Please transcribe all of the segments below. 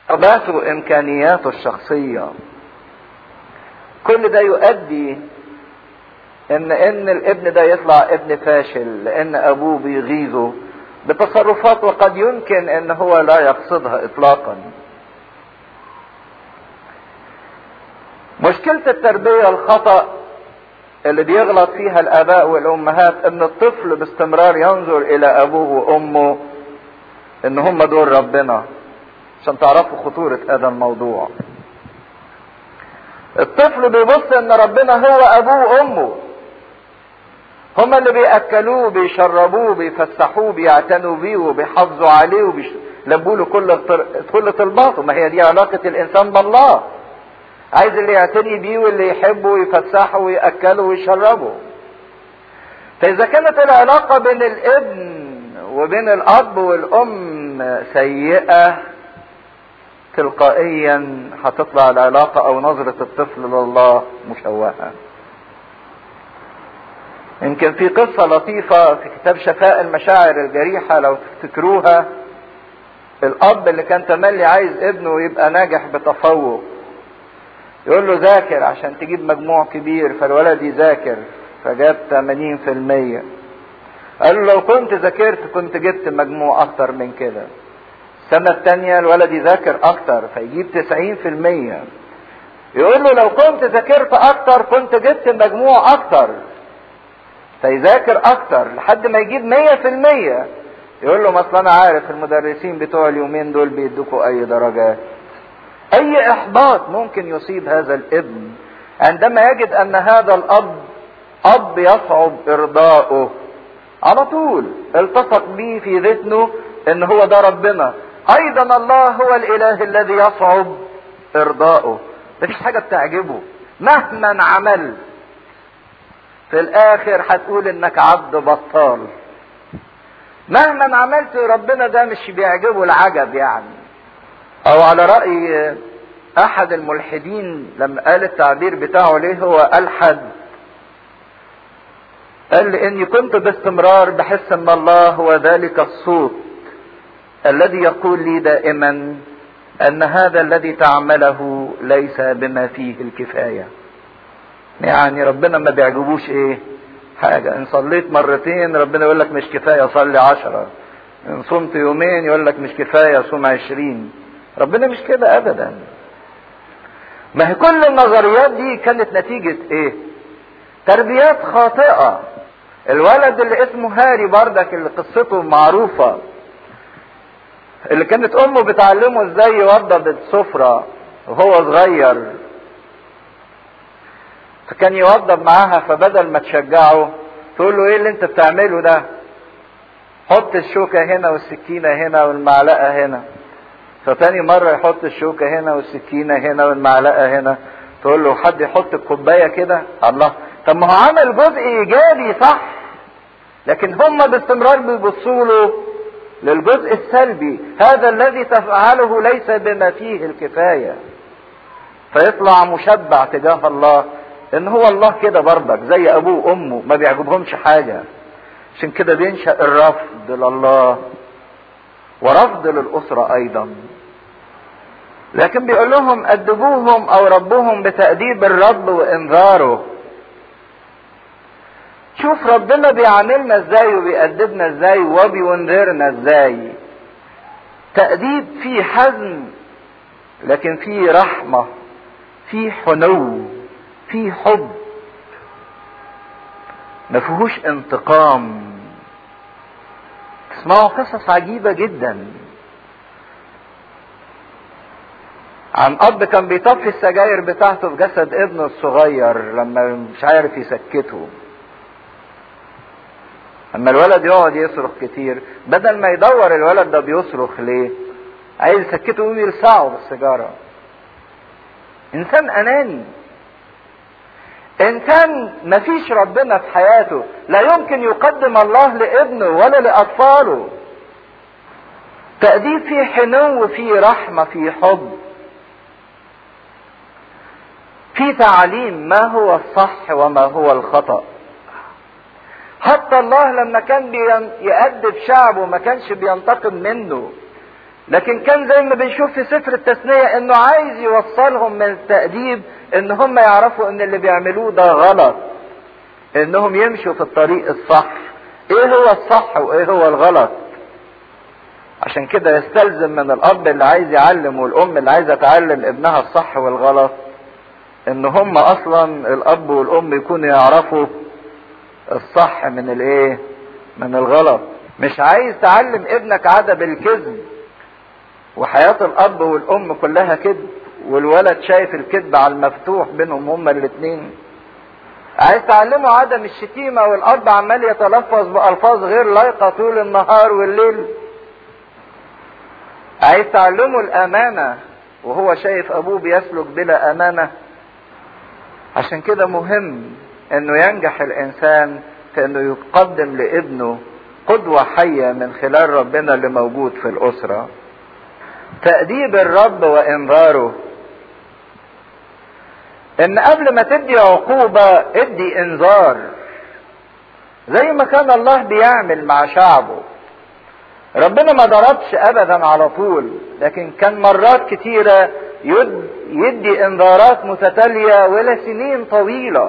رغباته وامكانياته الشخصيه كل ده يؤدي ان ان الابن ده يطلع ابن فاشل لان ابوه بيغيظه بتصرفات وقد يمكن ان هو لا يقصدها اطلاقا مشكلة التربية الخطأ اللي بيغلط فيها الاباء والامهات ان الطفل باستمرار ينظر الى ابوه وامه ان هم دول ربنا عشان تعرفوا خطورة هذا الموضوع الطفل بيبص ان ربنا هو ابوه وامه هما اللي بياكلوه بيشربوه بيفسحوه بيعتنوا بيه وبيحافظوا عليه وبيلبوا له كل كل طلباته ما هي دي علاقه الانسان بالله عايز اللي يعتني بيه واللي يحبه ويفسحه وياكله ويشربه فاذا كانت العلاقه بين الابن وبين الاب والام سيئه تلقائيا هتطلع العلاقه او نظره الطفل لله مشوهه يمكن في قصة لطيفة في كتاب شفاء المشاعر الجريحة لو تفتكروها الأب اللي كان تملي عايز ابنه يبقى ناجح بتفوق يقول له ذاكر عشان تجيب مجموع كبير فالولد يذاكر فجاب 80% قال له لو كنت ذاكرت كنت جبت مجموع أكتر من كده السنة التانية الولد يذاكر أكتر فيجيب 90% يقول له لو كنت ذاكرت أكتر كنت جبت مجموع أكتر فيذاكر اكتر لحد ما يجيب مية في المية يقول له اصل انا عارف المدرسين بتوع اليومين دول بيدوكوا اي درجات اي احباط ممكن يصيب هذا الابن عندما يجد ان هذا الاب اب يصعب ارضاؤه على طول التصق به في ذهنه ان هو ده ربنا ايضا الله هو الاله الذي يصعب ارضاؤه مفيش حاجه بتعجبه مهما عملت في الاخر هتقول انك عبد بطال مهما عملت ربنا ده مش بيعجبه العجب يعني او على رأي احد الملحدين لما قال التعبير بتاعه ليه هو الحد قال لي اني كنت باستمرار بحس ان الله هو ذلك الصوت الذي يقول لي دائما ان هذا الذي تعمله ليس بما فيه الكفايه يعني ربنا ما بيعجبوش ايه حاجة ان صليت مرتين ربنا يقول لك مش كفاية صلي عشرة ان صمت يومين يقول لك مش كفاية صوم عشرين ربنا مش كده ابدا ما هي كل النظريات دي كانت نتيجة ايه تربيات خاطئة الولد اللي اسمه هاري بردك اللي قصته معروفة اللي كانت امه بتعلمه ازاي يوضب السفرة وهو صغير فكان يوضب معاها فبدل ما تشجعه تقول له ايه اللي انت بتعمله ده حط الشوكة هنا والسكينة هنا والمعلقة هنا فتاني مرة يحط الشوكة هنا والسكينة هنا والمعلقة هنا تقول له حد يحط الكوباية كده الله طب ما هو عمل جزء ايجابي صح لكن هم باستمرار بيبصوا له للجزء السلبي هذا الذي تفعله ليس بما فيه الكفاية فيطلع مشبع تجاه الله ان هو الله كده برضك زي ابوه وامه ما بيعجبهمش حاجة عشان كده بينشأ الرفض لله ورفض للأسرة أيضا لكن بيقول لهم أدبوهم أو ربوهم بتأديب الرب وإنذاره شوف ربنا بيعاملنا ازاي وبيأدبنا ازاي وبينذرنا ازاي تأديب فيه حزم لكن فيه رحمة فيه حنو فيه حب ما فيهوش انتقام تسمعوا قصص عجيبة جدا عن اب كان بيطفي السجاير بتاعته في جسد ابنه الصغير لما مش عارف يسكته اما الولد يقعد يصرخ كتير بدل ما يدور الولد ده بيصرخ ليه عايز يسكته ويقوم يلسعه بالسيجاره انسان اناني انسان مفيش ربنا في حياته لا يمكن يقدم الله لابنه ولا لاطفاله تأديب فيه حنو فيه رحمة فيه حب في تعليم ما هو الصح وما هو الخطأ حتى الله لما كان يأدب شعبه ما كانش بينتقم منه لكن كان زي ما بنشوف في سفر التثنية انه عايز يوصلهم من التأديب ان هم يعرفوا ان اللي بيعملوه ده غلط انهم يمشوا في الطريق الصح ايه هو الصح وايه هو الغلط عشان كده يستلزم من الاب اللي عايز يعلم والام اللي عايزه تعلم ابنها الصح والغلط ان هم اصلا الاب والام يكونوا يعرفوا الصح من الايه من الغلط مش عايز تعلم ابنك عدم الكذب وحياة الاب والام كلها كذب والولد شايف الكذب على المفتوح بينهم هما الاتنين عايز تعلمه عدم الشتيمة والاب عمال يتلفظ بألفاظ غير لايقة طول النهار والليل عايز تعلمه الأمانة وهو شايف أبوه بيسلك بلا أمانة عشان كده مهم انه ينجح الانسان في انه يقدم لابنه قدوة حية من خلال ربنا اللي موجود في الاسرة تأديب الرب وانذاره ان قبل ما تدي عقوبة ادي انذار زي ما كان الله بيعمل مع شعبه ربنا ما ضربش ابدا على طول لكن كان مرات كتيرة يد يدي انذارات متتالية ولسنين طويلة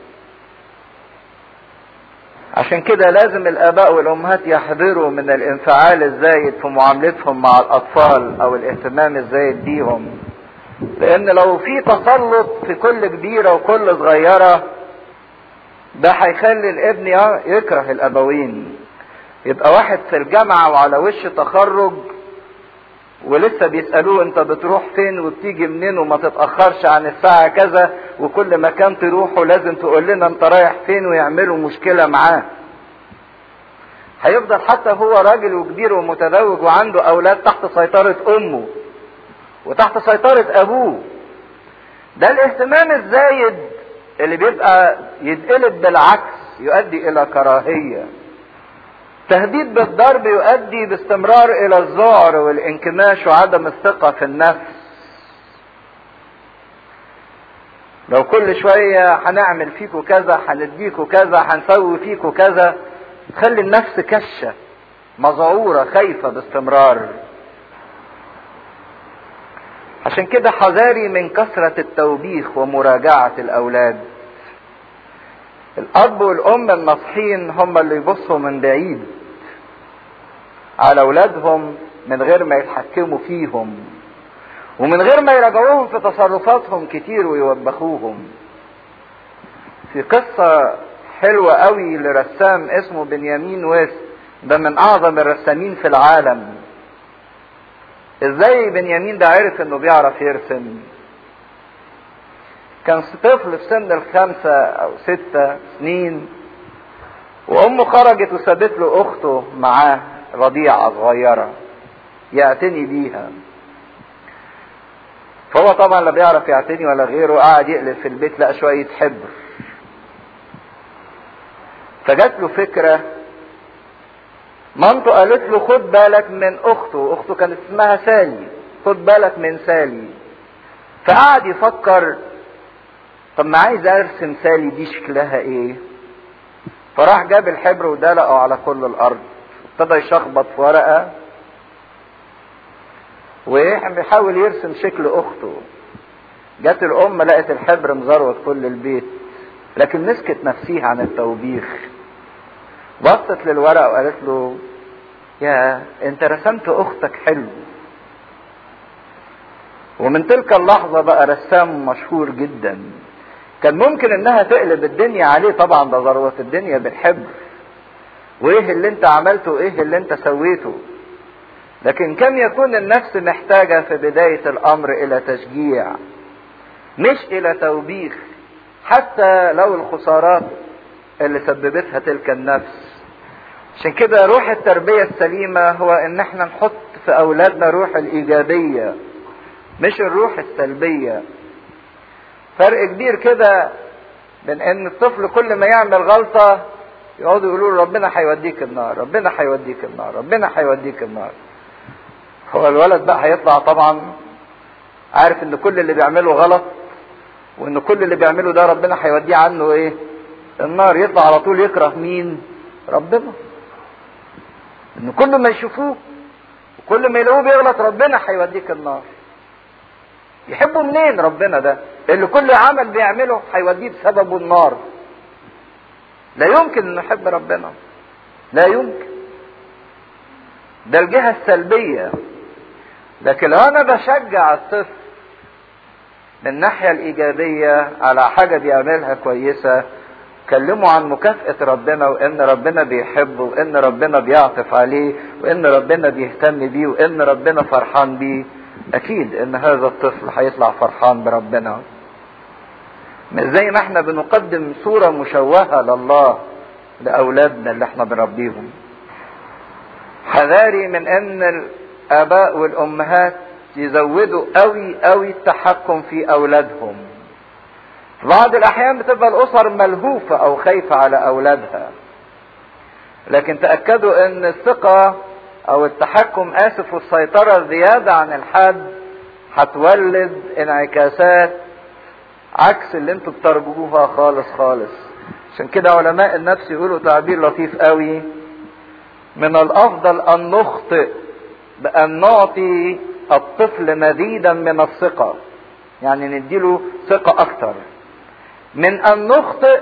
عشان كده لازم الاباء والامهات يحذروا من الانفعال الزايد في معاملتهم مع الاطفال او الاهتمام الزايد بيهم لان لو في تسلط في كل كبيره وكل صغيره ده هيخلي الابن يكره الابوين يبقى واحد في الجامعه وعلى وش تخرج ولسه بيسألوه انت بتروح فين وبتيجي منين وما تتأخرش عن الساعة كذا وكل مكان تروحه لازم تقول لنا انت رايح فين ويعملوا مشكلة معاه هيفضل حتى هو راجل وكبير ومتزوج وعنده اولاد تحت سيطرة امه وتحت سيطرة ابوه ده الاهتمام الزايد اللي بيبقى يتقلب بالعكس يؤدي الى كراهيه تهديد بالضرب يؤدي باستمرار الى الذعر والانكماش وعدم الثقة في النفس لو كل شوية هنعمل فيكوا كذا هنديكوا كذا هنسوي فيكوا كذا تخلي النفس كشة مذعورة خايفة باستمرار عشان كده حذاري من كثرة التوبيخ ومراجعة الأولاد الأب والأم الناصحين هم اللي يبصوا من بعيد على أولادهم من غير ما يتحكموا فيهم ومن غير ما يراجعوهم في تصرفاتهم كتير ويوبخوهم في قصة حلوة قوي لرسام اسمه بنيامين ويست ده من أعظم الرسامين في العالم ازاي بنيامين ده عرف انه بيعرف يرسم كان طفل في سن الخمسة أو ستة سنين وأمه خرجت وسابت له أخته معاه رضيعة صغيرة يعتني بيها فهو طبعا لا بيعرف يعتني ولا غيره قاعد يقلب في البيت لقى شوية حبر فجات له فكرة مامته قالت له خد بالك من أخته أخته كانت اسمها سالي خد بالك من سالي فقعد يفكر طب ما عايز ارسم سالي دي شكلها ايه فراح جاب الحبر ودلقه على كل الارض ابتدى يشخبط في ورقه وبيحاول يرسم شكل اخته جت الام لقت الحبر مزروت كل البيت لكن مسكت نفسيها عن التوبيخ بصت للورق وقالت له يا انت رسمت اختك حلو ومن تلك اللحظة بقى رسام مشهور جدا كان ممكن انها تقلب الدنيا عليه طبعا ده ذروة الدنيا بالحبر وايه اللي انت عملته وايه اللي انت سويته لكن كم يكون النفس محتاجة في بداية الامر الى تشجيع مش الى توبيخ حتى لو الخسارات اللي سببتها تلك النفس عشان كده روح التربية السليمة هو ان احنا نحط في اولادنا روح الايجابية مش الروح السلبية فرق كبير كده بين ان الطفل كل ما يعمل غلطة يقعدوا يقولوا له ربنا هيوديك النار ربنا هيوديك النار ربنا هيوديك النار هو الولد بقى هيطلع طبعا عارف ان كل اللي بيعمله غلط وان كل اللي بيعمله ده ربنا هيوديه عنه ايه النار يطلع على طول يكره مين ربنا ان كل ما يشوفوه كل ما يلاقوه بيغلط ربنا هيوديك النار يحبه منين ربنا ده اللي كل عمل بيعمله هيوديه بسببه النار لا يمكن انه يحب ربنا لا يمكن ده الجهة السلبية لكن لو انا بشجع الطفل من الناحية الإيجابية على حاجة بيعملها كويسة كلموا عن مكافأة ربنا وإن ربنا بيحبه وإن ربنا بيعطف عليه وإن ربنا بيهتم بيه وإن ربنا فرحان بيه أكيد إن هذا الطفل هيطلع فرحان بربنا مش زي ما احنا بنقدم صورة مشوهة لله لأولادنا اللي احنا بنربيهم حذاري من ان الآباء والأمهات يزودوا قوي قوي التحكم في أولادهم في بعض الأحيان بتبقى الأسر ملهوفة أو خايفة على أولادها لكن تأكدوا ان الثقة أو التحكم آسف والسيطرة الزيادة عن الحد هتولد انعكاسات عكس اللي انتوا بترجوها خالص خالص عشان كده علماء النفس يقولوا تعبير لطيف قوي من الافضل ان نخطئ بان نعطي الطفل مزيدا من الثقة يعني نديله ثقة اكتر من ان نخطئ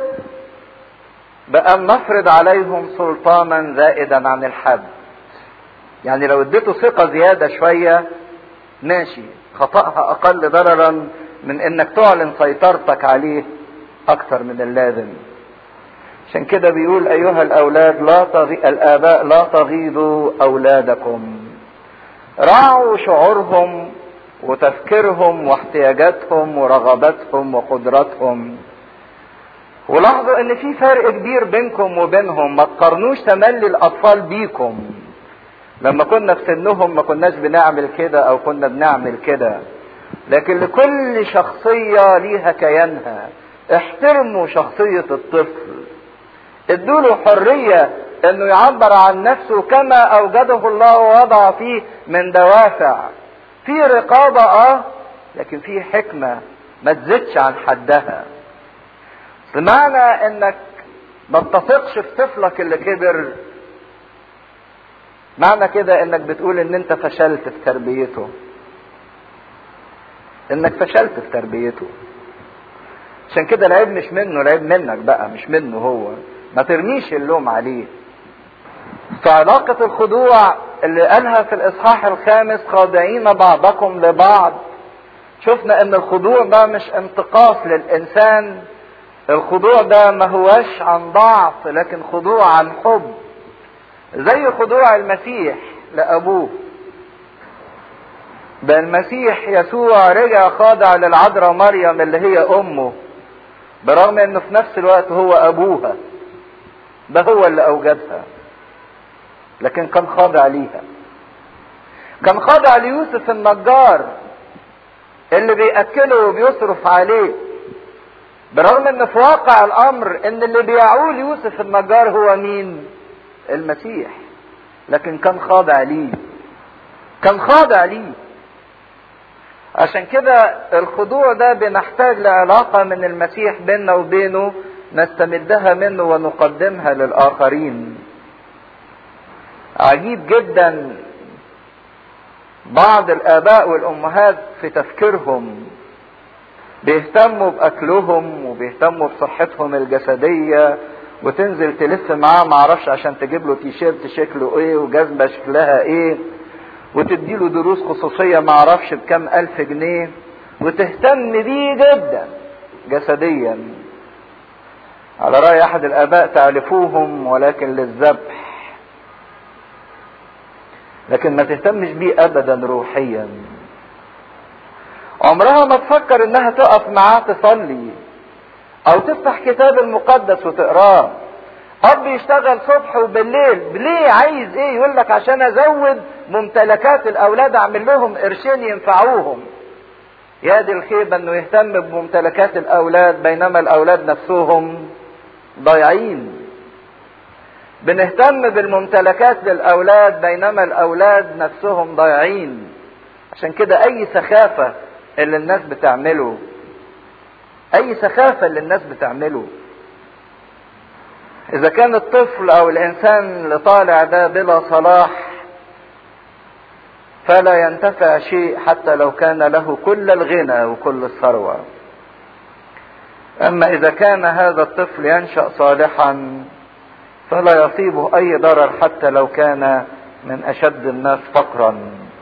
بان نفرض عليهم سلطانا زائدا عن الحد يعني لو اديته ثقة زيادة شوية ماشي خطأها اقل ضررا من انك تعلن سيطرتك عليه اكتر من اللازم عشان كده بيقول ايها الاولاد لا تغي... الاباء لا تغيظوا اولادكم راعوا شعورهم وتفكيرهم واحتياجاتهم ورغباتهم وقدراتهم ولاحظوا ان في فرق كبير بينكم وبينهم ما تقارنوش تملي الاطفال بيكم لما كنا في سنهم ما كناش بنعمل كده او كنا بنعمل كده لكن لكل شخصية ليها كيانها احترموا شخصية الطفل ادوله حرية انه يعبر عن نفسه كما اوجده الله ووضع فيه من دوافع في رقابة اه لكن في حكمة ما تزيدش عن حدها بمعنى انك ما تثقش في طفلك اللي كبر معنى كده انك بتقول ان انت فشلت في تربيته انك فشلت في تربيته عشان كده العيب مش منه العيب منك بقى مش منه هو ما ترميش اللوم عليه فعلاقة الخضوع اللي قالها في الإصحاح الخامس خاضعين بعضكم لبعض شفنا إن الخضوع ده مش انتقاص للإنسان الخضوع ده ما هوش عن ضعف لكن خضوع عن حب زي خضوع المسيح لأبوه ده المسيح يسوع رجع خاضع للعذراء مريم اللي هي أمه برغم إنه في نفس الوقت هو أبوها ده هو اللي أوجدها لكن كان خاضع ليها كان خاضع ليوسف النجار اللي بيأكله وبيصرف عليه برغم ان في واقع الامر ان اللي بيعول يوسف النجار هو مين المسيح لكن كان خاضع ليه كان خاضع ليه عشان كده الخضوع ده بنحتاج لعلاقة من المسيح بيننا وبينه نستمدها منه ونقدمها للآخرين عجيب جدا بعض الآباء والأمهات في تفكيرهم بيهتموا بأكلهم وبيهتموا بصحتهم الجسدية وتنزل تلف معاه معرفش عشان تجيب له تيشيرت شكله ايه وجزمة شكلها ايه وتديله دروس خصوصية معرفش بكم ألف جنيه وتهتم بيه جدا جسديا على رأي أحد الآباء تعرفوهم ولكن للذبح لكن ما تهتمش بيه أبدا روحيا عمرها ما تفكر انها تقف معاه تصلي او تفتح كتاب المقدس وتقراه اب يشتغل صبح وبالليل ليه عايز ايه يقول لك عشان ازود ممتلكات الاولاد اعمل لهم قرشين ينفعوهم يا دي الخيبة انه يهتم بممتلكات الاولاد بينما الاولاد نفسهم ضايعين بنهتم بالممتلكات للاولاد بينما الاولاد نفسهم ضايعين عشان كده اي سخافة اللي الناس بتعمله اي سخافة اللي الناس بتعمله اذا كان الطفل او الانسان اللي طالع ده بلا صلاح فلا ينتفع شيء حتى لو كان له كل الغنى وكل الثروة أما إذا كان هذا الطفل ينشأ صالحا فلا يصيبه أي ضرر حتى لو كان من أشد الناس فقرا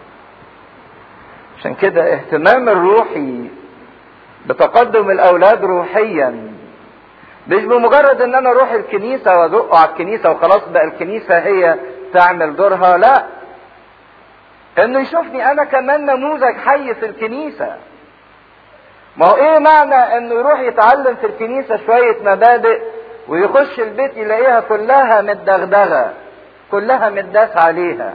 عشان كده اهتمام الروحي بتقدم الأولاد روحيا مش بمجرد ان انا اروح الكنيسة وازقه على الكنيسة وخلاص بقى الكنيسة هي تعمل دورها لا انه يشوفني انا كمان نموذج حي في الكنيسة ما هو ايه معنى انه يروح يتعلم في الكنيسة شوية مبادئ ويخش البيت يلاقيها كلها متدغدغة كلها متداس عليها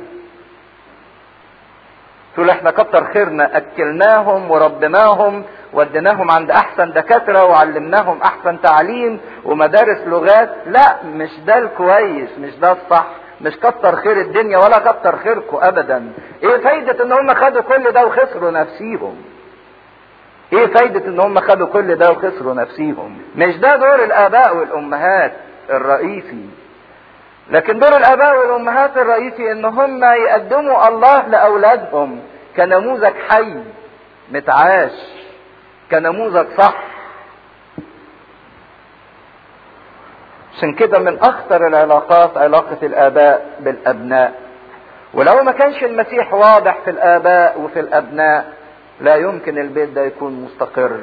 تقول احنا كتر خيرنا اكلناهم وربناهم وديناهم عند احسن دكاتره وعلمناهم احسن تعليم ومدارس لغات لا مش ده الكويس مش ده الصح مش كتر خير الدنيا ولا كتر خيركم ابدا ايه فايدة ان هم خدوا كل ده وخسروا نفسيهم ايه فايدة ان هم خدوا كل ده وخسروا نفسيهم مش ده دور الاباء والامهات الرئيسي لكن دور الاباء والامهات الرئيسي ان هم يقدموا الله لاولادهم كنموذج حي متعاش كنموذج صح عشان كده من اخطر العلاقات علاقة الاباء بالابناء ولو ما كانش المسيح واضح في الاباء وفي الابناء لا يمكن البيت ده يكون مستقر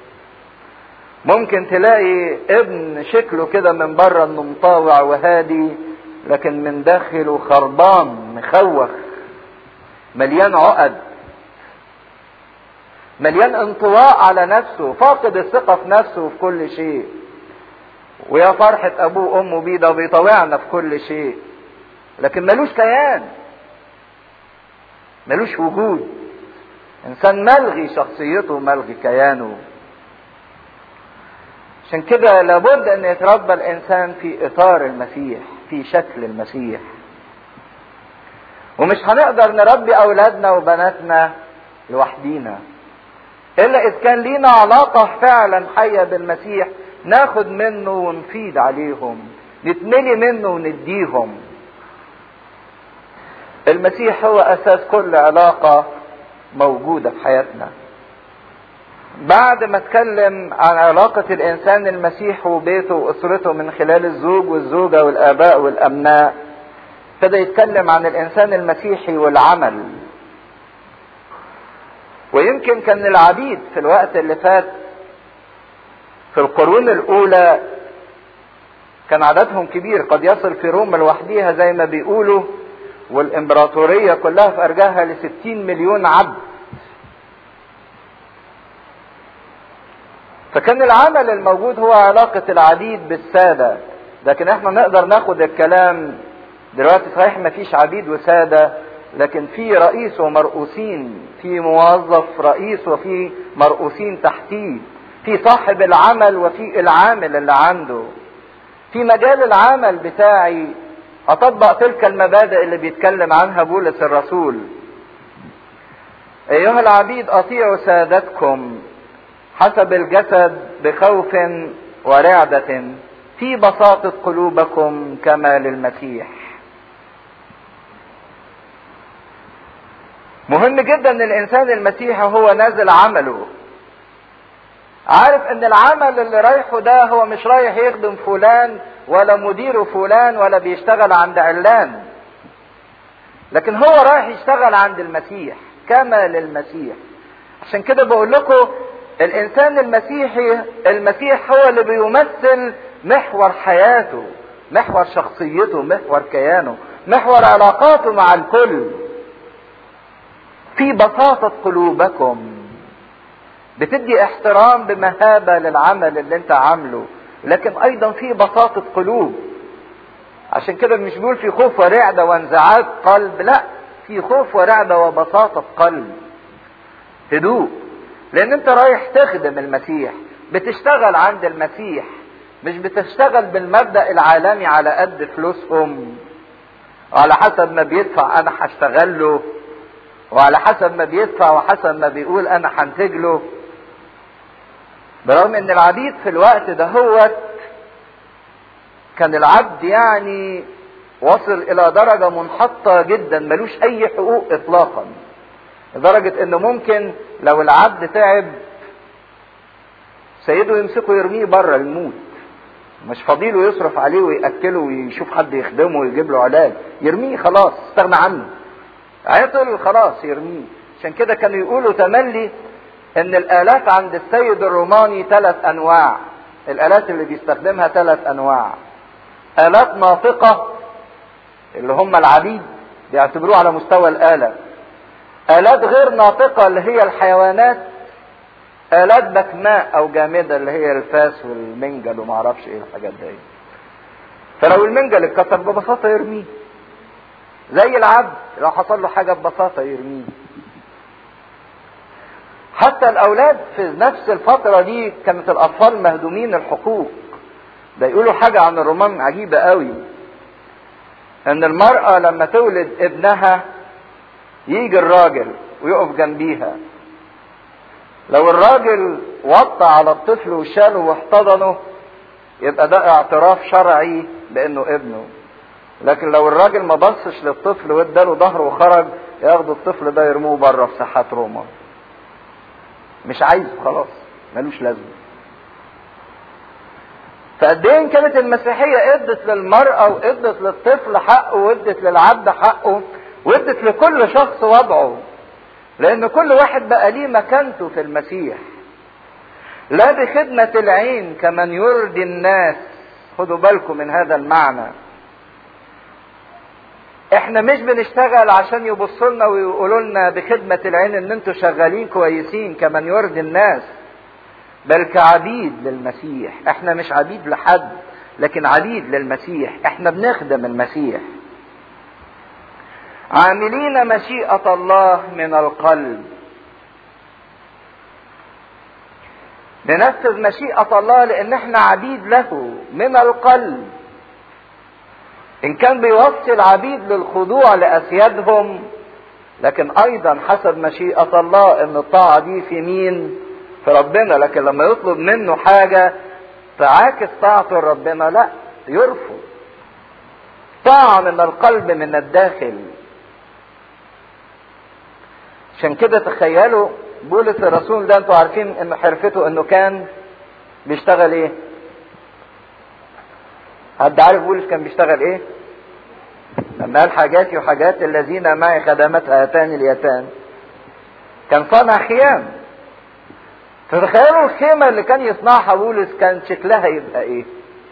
ممكن تلاقي ابن شكله كده من بره انه مطاوع وهادي لكن من داخله خربان مخوخ مليان عقد مليان انطواء على نفسه فاقد الثقة في نفسه وفي كل شيء ويا فرحة أبوه وأمه بيه ده بيطاوعنا في كل شيء لكن ملوش كيان ملوش وجود إنسان ملغي شخصيته ملغي كيانه عشان كده لابد أن يتربى الإنسان في إطار المسيح في شكل المسيح ومش هنقدر نربي أولادنا وبناتنا لوحدينا إلا إذ كان لينا علاقة فعلا حية بالمسيح ناخد منه ونفيد عليهم نتملي منه ونديهم المسيح هو اساس كل علاقة موجودة في حياتنا بعد ما اتكلم عن علاقة الانسان المسيح وبيته واسرته من خلال الزوج والزوجة والاباء والابناء ابتدى يتكلم عن الانسان المسيحي والعمل ويمكن كان العبيد في الوقت اللي فات في القرون الأولى كان عددهم كبير قد يصل في روما لوحديها زي ما بيقولوا والإمبراطورية كلها في أرجاها لستين مليون عبد فكان العمل الموجود هو علاقة العبيد بالسادة لكن احنا نقدر ناخد الكلام دلوقتي صحيح ما فيش عبيد وسادة لكن في رئيس ومرؤوسين في موظف رئيس وفي مرؤوسين تحتيه في صاحب العمل وفي العامل اللي عنده في مجال العمل بتاعي اطبق تلك المبادئ اللي بيتكلم عنها بولس الرسول ايها العبيد اطيعوا سادتكم حسب الجسد بخوف ورعدة في بساطة قلوبكم كما للمسيح مهم جدا ان الانسان المسيحي هو نازل عمله عارف ان العمل اللي رايحه ده هو مش رايح يخدم فلان ولا مديره فلان ولا بيشتغل عند علان لكن هو رايح يشتغل عند المسيح كما للمسيح عشان كده بقول لكم الانسان المسيحي المسيح هو اللي بيمثل محور حياته محور شخصيته محور كيانه محور علاقاته مع الكل في بساطة قلوبكم بتدي احترام بمهابة للعمل اللي انت عامله لكن ايضا في بساطة قلوب عشان كده مش بيقول في خوف ورعدة وانزعاج قلب لا في خوف ورعدة وبساطة قلب هدوء لان انت رايح تخدم المسيح بتشتغل عند المسيح مش بتشتغل بالمبدأ العالمي على قد فلوسهم وعلى حسب ما بيدفع انا هشتغل له وعلى حسب ما بيدفع وحسب ما بيقول انا هنتج له برغم ان العبيد في الوقت ده هو كان العبد يعني وصل الى درجة منحطة جدا ملوش اي حقوق اطلاقا لدرجة انه ممكن لو العبد تعب سيده يمسكه يرميه بره الموت مش فاضيله يصرف عليه ويأكله ويشوف حد يخدمه ويجيب له علاج يرميه خلاص استغنى عنه عطل خلاص يرميه عشان كده كانوا يقولوا تملي ان الالات عند السيد الروماني ثلاث انواع الالات اللي بيستخدمها ثلاث انواع الات ناطقة اللي هم العبيد بيعتبروه على مستوى الآلة آلات غير ناطقة اللي هي الحيوانات آلات بكماء أو جامدة اللي هي الفاس والمنجل وما اعرفش إيه الحاجات دي فلو المنجل اتكسر ببساطة يرميه زي العبد لو حصل له حاجة ببساطة يرميه حتى الأولاد في نفس الفترة دي كانت الأطفال مهدومين الحقوق ده يقولوا حاجة عن الرومان عجيبة قوي ان المرأة لما تولد ابنها يجي الراجل ويقف جنبيها لو الراجل وطى على الطفل وشاله واحتضنه يبقى ده اعتراف شرعي بانه ابنه لكن لو الراجل ما بصش للطفل واداله ظهره وخرج ياخدوا الطفل ده يرموه بره في ساحات روما مش عايزه خلاص ملوش لازمه فقد ايه كانت المسيحيه ادت للمراه وادت للطفل حقه وادت للعبد حقه وادت لكل شخص وضعه لان كل واحد بقى ليه مكانته في المسيح لا بخدمة العين كمن يرضي الناس خدوا بالكم من هذا المعنى احنا مش بنشتغل عشان يبصوا لنا ويقولوا لنا بخدمة العين ان انتوا شغالين كويسين كمن يرضي الناس بل كعبيد للمسيح احنا مش عبيد لحد لكن عبيد للمسيح احنا بنخدم المسيح عاملين مشيئة الله من القلب ننفذ مشيئة الله لان احنا عبيد له من القلب ان كان بيوصي العبيد للخضوع لاسيادهم لكن ايضا حسب مشيئة الله ان الطاعة دي في مين في ربنا لكن لما يطلب منه حاجة تعاكس طاعته لربنا لا يرفض طاعة من القلب من الداخل عشان كده تخيلوا بولس الرسول ده انتوا عارفين ان حرفته انه كان بيشتغل ايه حد عارف بولس كان بيشتغل ايه لما قال حاجاتي وحاجات الذين معي خدمت هاتان اليتان كان صانع خيام فتخيلوا الخيمة اللي كان يصنعها بولس كان شكلها يبقى ايه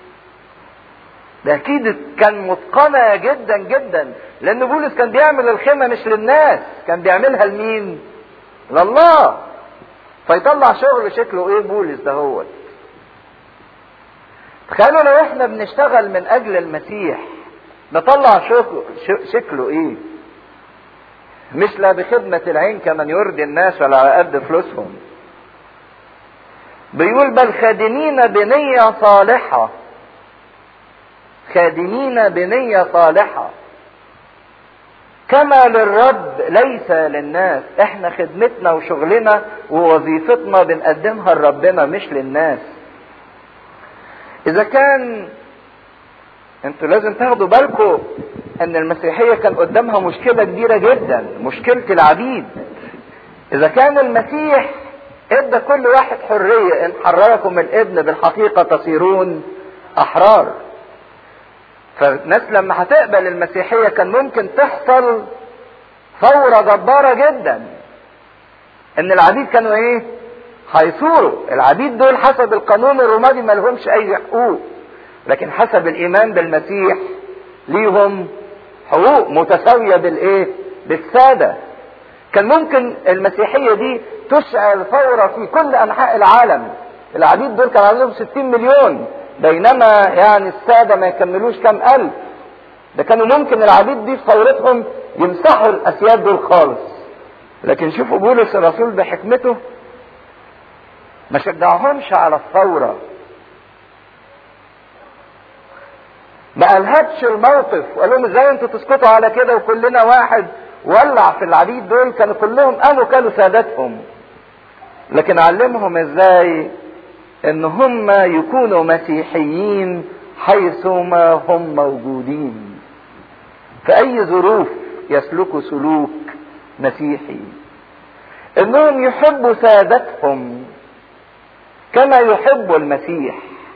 ده اكيد كان متقنة جدا جدا لان بولس كان بيعمل الخيمة مش للناس كان بيعملها لمين لله فيطلع شغل شكله ايه بولس ده هو تخيلوا لو احنا بنشتغل من اجل المسيح نطلع شغل شكله ايه مش لا بخدمة العين كمن يرضي الناس ولا على قد فلوسهم بيقول بل خادمين بنية صالحة خادمين بنية صالحة كما للرب ليس للناس احنا خدمتنا وشغلنا ووظيفتنا بنقدمها لربنا مش للناس اذا كان انتوا لازم تاخدوا بالكم ان المسيحية كان قدامها مشكلة كبيرة جدا مشكلة العبيد اذا كان المسيح ادى كل واحد حرية ان حرركم الابن بالحقيقة تصيرون احرار فالناس لما هتقبل المسيحية كان ممكن تحصل ثورة جبارة جدا ان العبيد كانوا ايه هيثوروا العبيد دول حسب القانون الروماني ما لهمش اي حقوق لكن حسب الايمان بالمسيح ليهم حقوق متساوية بالايه بالسادة كان ممكن المسيحية دي تشعل ثورة في كل انحاء العالم العبيد دول كان عندهم 60 مليون بينما يعني السادة ما يكملوش كام ألف ده كانوا ممكن العبيد دي في ثورتهم يمسحوا الأسياد دول خالص لكن شوفوا بولس الرسول بحكمته ما شجعهمش على الثورة ما ألهبش الموقف وقال لهم ازاي انتوا تسكتوا على كده وكلنا واحد ولع في العبيد دول كانوا كلهم قاموا كانوا سادتهم لكن علمهم ازاي ان هم يكونوا مسيحيين حيثما هم موجودين في اي ظروف يسلكوا سلوك مسيحي انهم يحبوا سادتهم كما يحب المسيح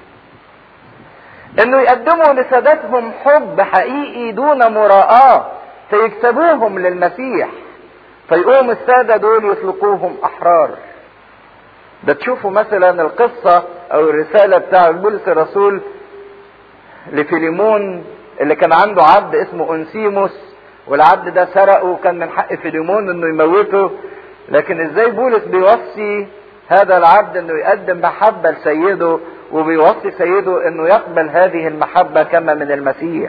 انه يقدموا لسادتهم حب حقيقي دون مراءة فيكسبوهم للمسيح فيقوم السادة دول يطلقوهم احرار ده تشوفوا مثلا القصة او الرسالة بتاع بولس الرسول لفيليمون اللي كان عنده عبد اسمه انسيموس والعبد ده سرقه وكان من حق فيليمون انه يموته لكن ازاي بولس بيوصي هذا العبد انه يقدم محبة لسيده وبيوصي سيده انه يقبل هذه المحبة كما من المسيح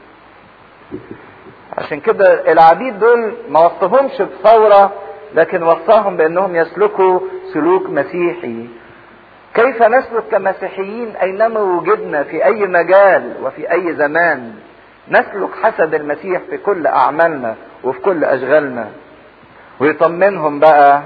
عشان كده العبيد دول ما وصفهمش بثورة لكن وصاهم بانهم يسلكوا سلوك مسيحي كيف نسلك كمسيحيين اينما وجدنا في اي مجال وفي اي زمان نسلك حسب المسيح في كل اعمالنا وفي كل اشغالنا ويطمنهم بقى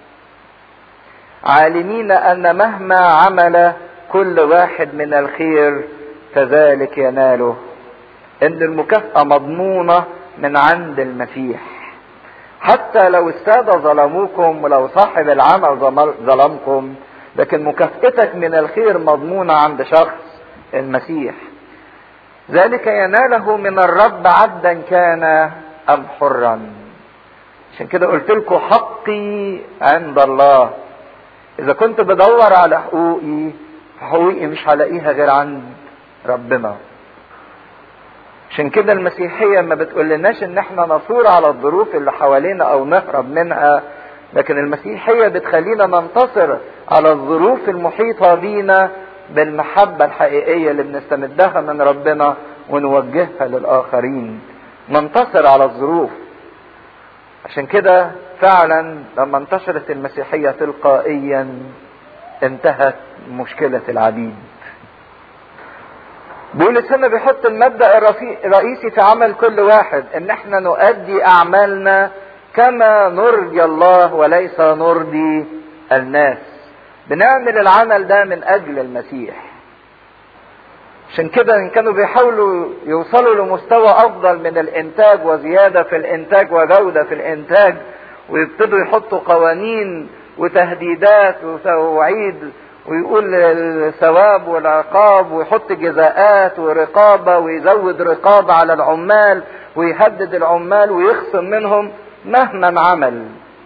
عالمين ان مهما عمل كل واحد من الخير كذلك يناله ان المكافأة مضمونة من عند المسيح حتى لو السادة ظلموكم ولو صاحب العمل ظلمكم لكن مكافأتك من الخير مضمونة عند شخص المسيح ذلك يناله من الرب عبدا كان ام حرا عشان كده قلت لكم حقي عند الله اذا كنت بدور على حقوقي حقوقي مش هلاقيها غير عند ربنا عشان كده المسيحية ما بتقولناش ان احنا نثور على الظروف اللي حوالينا او نهرب منها لكن المسيحية بتخلينا ننتصر على الظروف المحيطة بينا بالمحبة الحقيقية اللي بنستمدها من ربنا ونوجهها للآخرين ننتصر على الظروف عشان كده فعلا لما انتشرت المسيحية تلقائيا انتهت مشكلة العبيد بولس هنا بيحط المبدأ الرئيسي في عمل كل واحد ان احنا نؤدي اعمالنا كما نرضي الله وليس نرضي الناس بنعمل العمل ده من اجل المسيح عشان كده ان كانوا بيحاولوا يوصلوا لمستوى افضل من الانتاج وزيادة في الانتاج وجودة في الانتاج ويبتدوا يحطوا قوانين وتهديدات وتوعيد ويقول الثواب والعقاب ويحط جزاءات ورقابة ويزود رقابة على العمال ويهدد العمال ويخصم منهم مهما عمل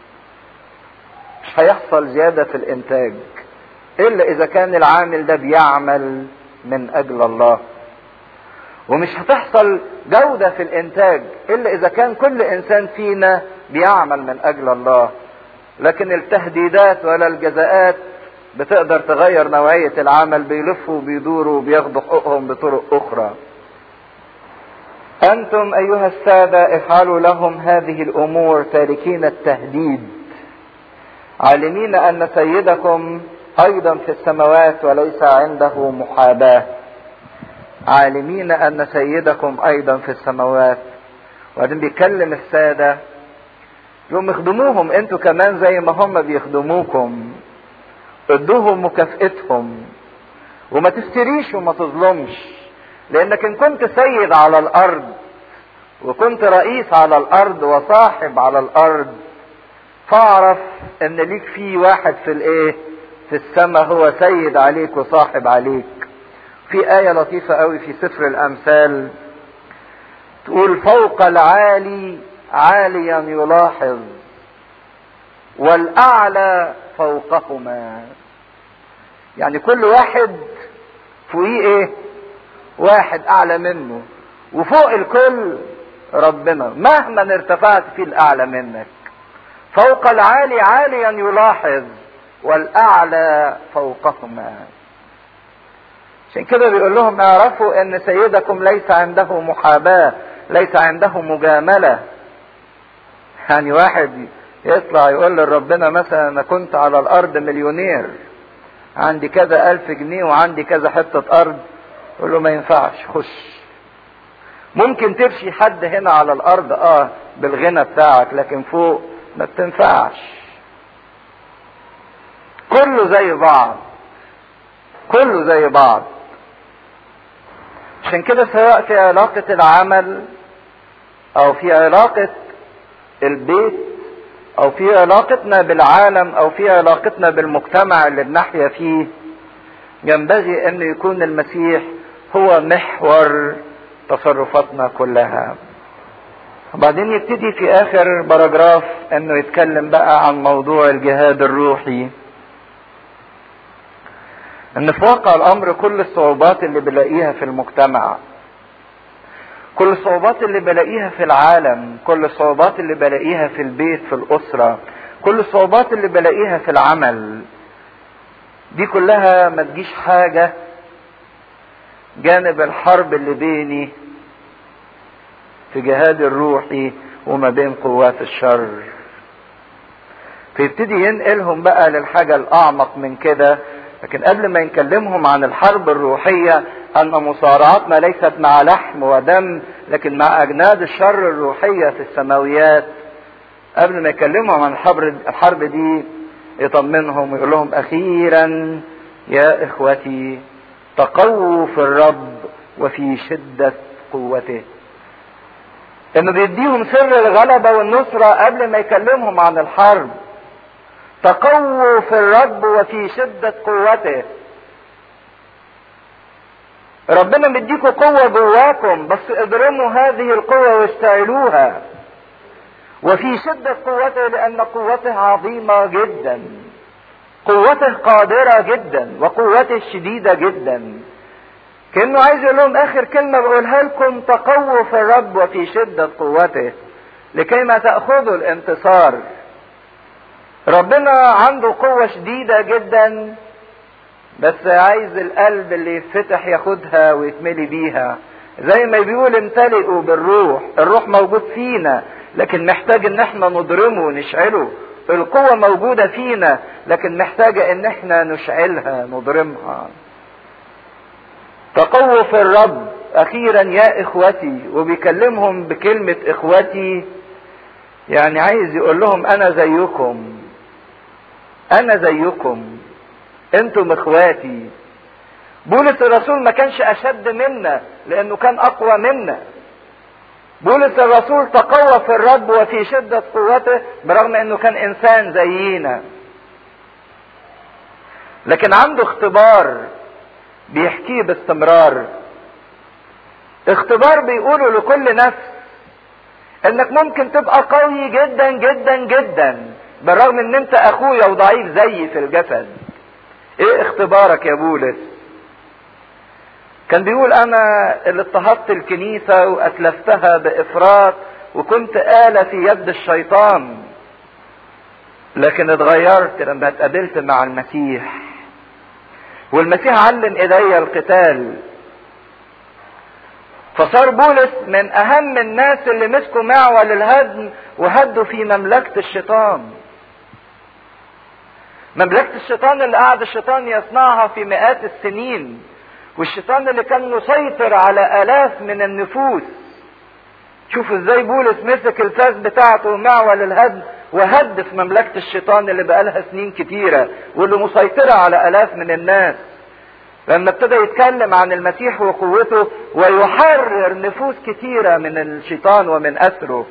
مش هيحصل زيادة في الانتاج الا اذا كان العامل ده بيعمل من اجل الله ومش هتحصل جودة في الانتاج الا اذا كان كل انسان فينا بيعمل من اجل الله لكن التهديدات ولا الجزاءات بتقدر تغير نوعية العمل بيلفوا وبيدوروا وبياخدوا حقوقهم بطرق اخرى انتم ايها السادة افعلوا لهم هذه الامور تاركين التهديد عالمين ان سيدكم ايضا في السماوات وليس عنده محاباة عالمين ان سيدكم ايضا في السماوات وبعدين بيكلم السادة يقوم اخدموهم انتوا كمان زي ما هم بيخدموكم ادوهم مكافئتهم وما تفتريش وما تظلمش لانك ان كنت سيد على الارض وكنت رئيس على الارض وصاحب على الارض فاعرف ان ليك في واحد في الايه في السماء هو سيد عليك وصاحب عليك في آية لطيفة قوي في سفر الأمثال تقول فوق العالي عاليا يلاحظ والأعلى فوقهما يعني كل واحد فوقيه ايه واحد أعلى منه وفوق الكل ربنا مهما ارتفعت فيه الأعلى منك فوق العالي عاليا يلاحظ والأعلى فوقهما عشان كده بيقول لهم اعرفوا ان سيدكم ليس عنده محاباة ليس عنده مجاملة يعني واحد يطلع يقول لربنا مثلا انا كنت على الارض مليونير عندي كذا الف جنيه وعندي كذا حتة ارض يقول له ما ينفعش خش ممكن ترشي حد هنا على الارض اه بالغنى بتاعك لكن فوق ما بتنفعش كله زي بعض كله زي بعض عشان كده سواء في علاقة العمل او في علاقة البيت او في علاقتنا بالعالم او في علاقتنا بالمجتمع اللي بنحيا فيه ينبغي ان يكون المسيح هو محور تصرفاتنا كلها وبعدين يبتدي في اخر باراجراف انه يتكلم بقى عن موضوع الجهاد الروحي ان في واقع الامر كل الصعوبات اللي بلاقيها في المجتمع كل الصعوبات اللي بلاقيها في العالم كل الصعوبات اللي بلاقيها في البيت في الاسرة كل الصعوبات اللي بلاقيها في العمل دي كلها ما تجيش حاجة جانب الحرب اللي بيني في جهاد الروحي وما بين قوات الشر فيبتدي ينقلهم بقى للحاجة الأعمق من كده لكن قبل ما يكلمهم عن الحرب الروحية أن مصارعتنا ليست مع لحم ودم لكن مع أجناد الشر الروحية في السماويات قبل ما يكلمهم عن الحرب, الحرب دي يطمنهم ويقول لهم أخيرا يا إخوتي تقووا في الرب وفي شدة قوته انه بيديهم سر الغلبة والنصرة قبل ما يكلمهم عن الحرب تقووا في الرب وفي شدة قوته ربنا مديكوا قوة جواكم بس اضرموا هذه القوة واستعلوها وفي شدة قوته لأن قوته عظيمة جدا قوته قادرة جدا وقوته شديدة جدا كأنه عايز يقول لهم آخر كلمة بقولها لكم تقووا في الرب وفي شدة قوته لكي ما تأخذوا الانتصار ربنا عنده قوة شديدة جدا بس عايز القلب اللي يتفتح ياخدها ويتملي بيها زي ما بيقول امتلئوا بالروح الروح موجود فينا لكن محتاج ان احنا نضرمه ونشعله القوة موجودة فينا لكن محتاجة ان احنا نشعلها نضرمها تقووا في الرب اخيرا يا اخوتي وبيكلمهم بكلمة اخوتي يعني عايز يقول لهم انا زيكم انا زيكم انتم اخواتي بولس الرسول ما كانش اشد منا لانه كان اقوى منا بولس الرسول تقوى في الرب وفي شدة قوته برغم انه كان انسان زينا لكن عنده اختبار بيحكيه باستمرار اختبار بيقوله لكل نفس انك ممكن تبقى قوي جدا جدا جدا بالرغم ان انت اخويا وضعيف زيي في الجسد ايه اختبارك يا بولس كان بيقول انا اللي اضطهدت الكنيسة واتلفتها بافراط وكنت آلة في يد الشيطان لكن اتغيرت لما اتقابلت مع المسيح والمسيح علم ايديا القتال فصار بولس من اهم الناس اللي مسكوا معول الهدم وهدوا في مملكة الشيطان مملكة الشيطان اللي قعد الشيطان يصنعها في مئات السنين والشيطان اللي كان مسيطر على الاف من النفوس شوفوا ازاي بولس مسك الفاس بتاعته ومعول الهدم وهد في مملكة الشيطان اللي بقالها سنين كتيرة واللي مسيطرة على الاف من الناس لما ابتدى يتكلم عن المسيح وقوته ويحرر نفوس كتيرة من الشيطان ومن أسره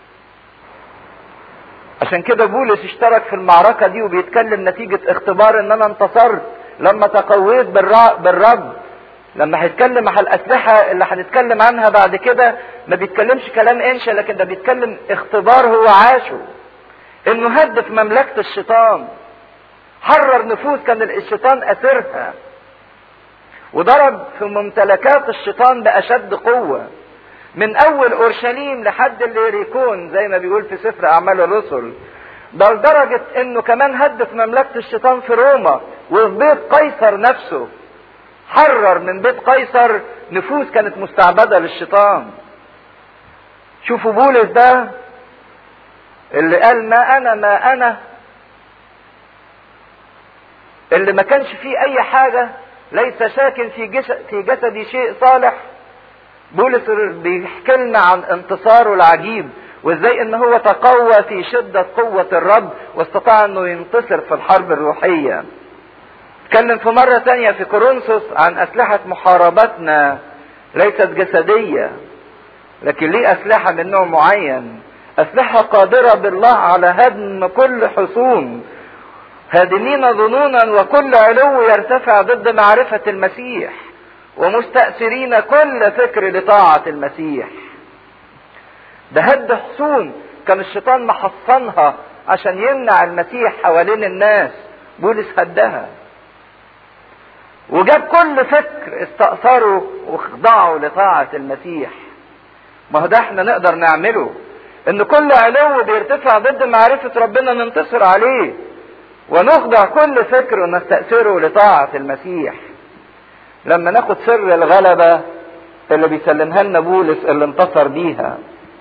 عشان كده بولس اشترك في المعركة دي وبيتكلم نتيجة اختبار ان انا انتصرت لما تقويت بالرب لما هيتكلم على الاسلحة اللي هنتكلم عنها بعد كده ما بيتكلمش كلام انشا لكن ده بيتكلم اختبار هو عاشه انه هدف مملكة الشيطان حرر نفوس كان الشيطان اسرها وضرب في ممتلكات الشيطان باشد قوه من اول اورشليم لحد الليريكون زي ما بيقول في سفر اعمال الرسل ده لدرجة انه كمان هدف مملكة الشيطان في روما وفي بيت قيصر نفسه حرر من بيت قيصر نفوس كانت مستعبدة للشيطان شوفوا بولس ده اللي قال ما انا ما انا اللي ما كانش فيه اي حاجة ليس ساكن في جسد في جسدي شيء صالح بولس بيحكي لنا عن انتصاره العجيب وازاي ان هو تقوى في شدة قوة الرب واستطاع انه ينتصر في الحرب الروحية اتكلم في مرة تانية في كورنثوس عن اسلحة محاربتنا ليست جسدية لكن ليه اسلحة من نوع معين أسلحة قادرة بالله على هدم كل حصون هادمين ظنونا وكل علو يرتفع ضد معرفة المسيح ومستأثرين كل فكر لطاعة المسيح ده هد حصون كان الشيطان محصنها عشان يمنع المسيح حوالين الناس بولس هدها وجاب كل فكر استأثروا وخضعوا لطاعة المسيح ما هو ده احنا نقدر نعمله ان كل علو بيرتفع ضد معرفة ربنا ننتصر عليه ونخضع كل فكر ونستأثره لطاعة المسيح لما ناخد سر الغلبة اللي بيسلمها لنا بولس اللي انتصر بيها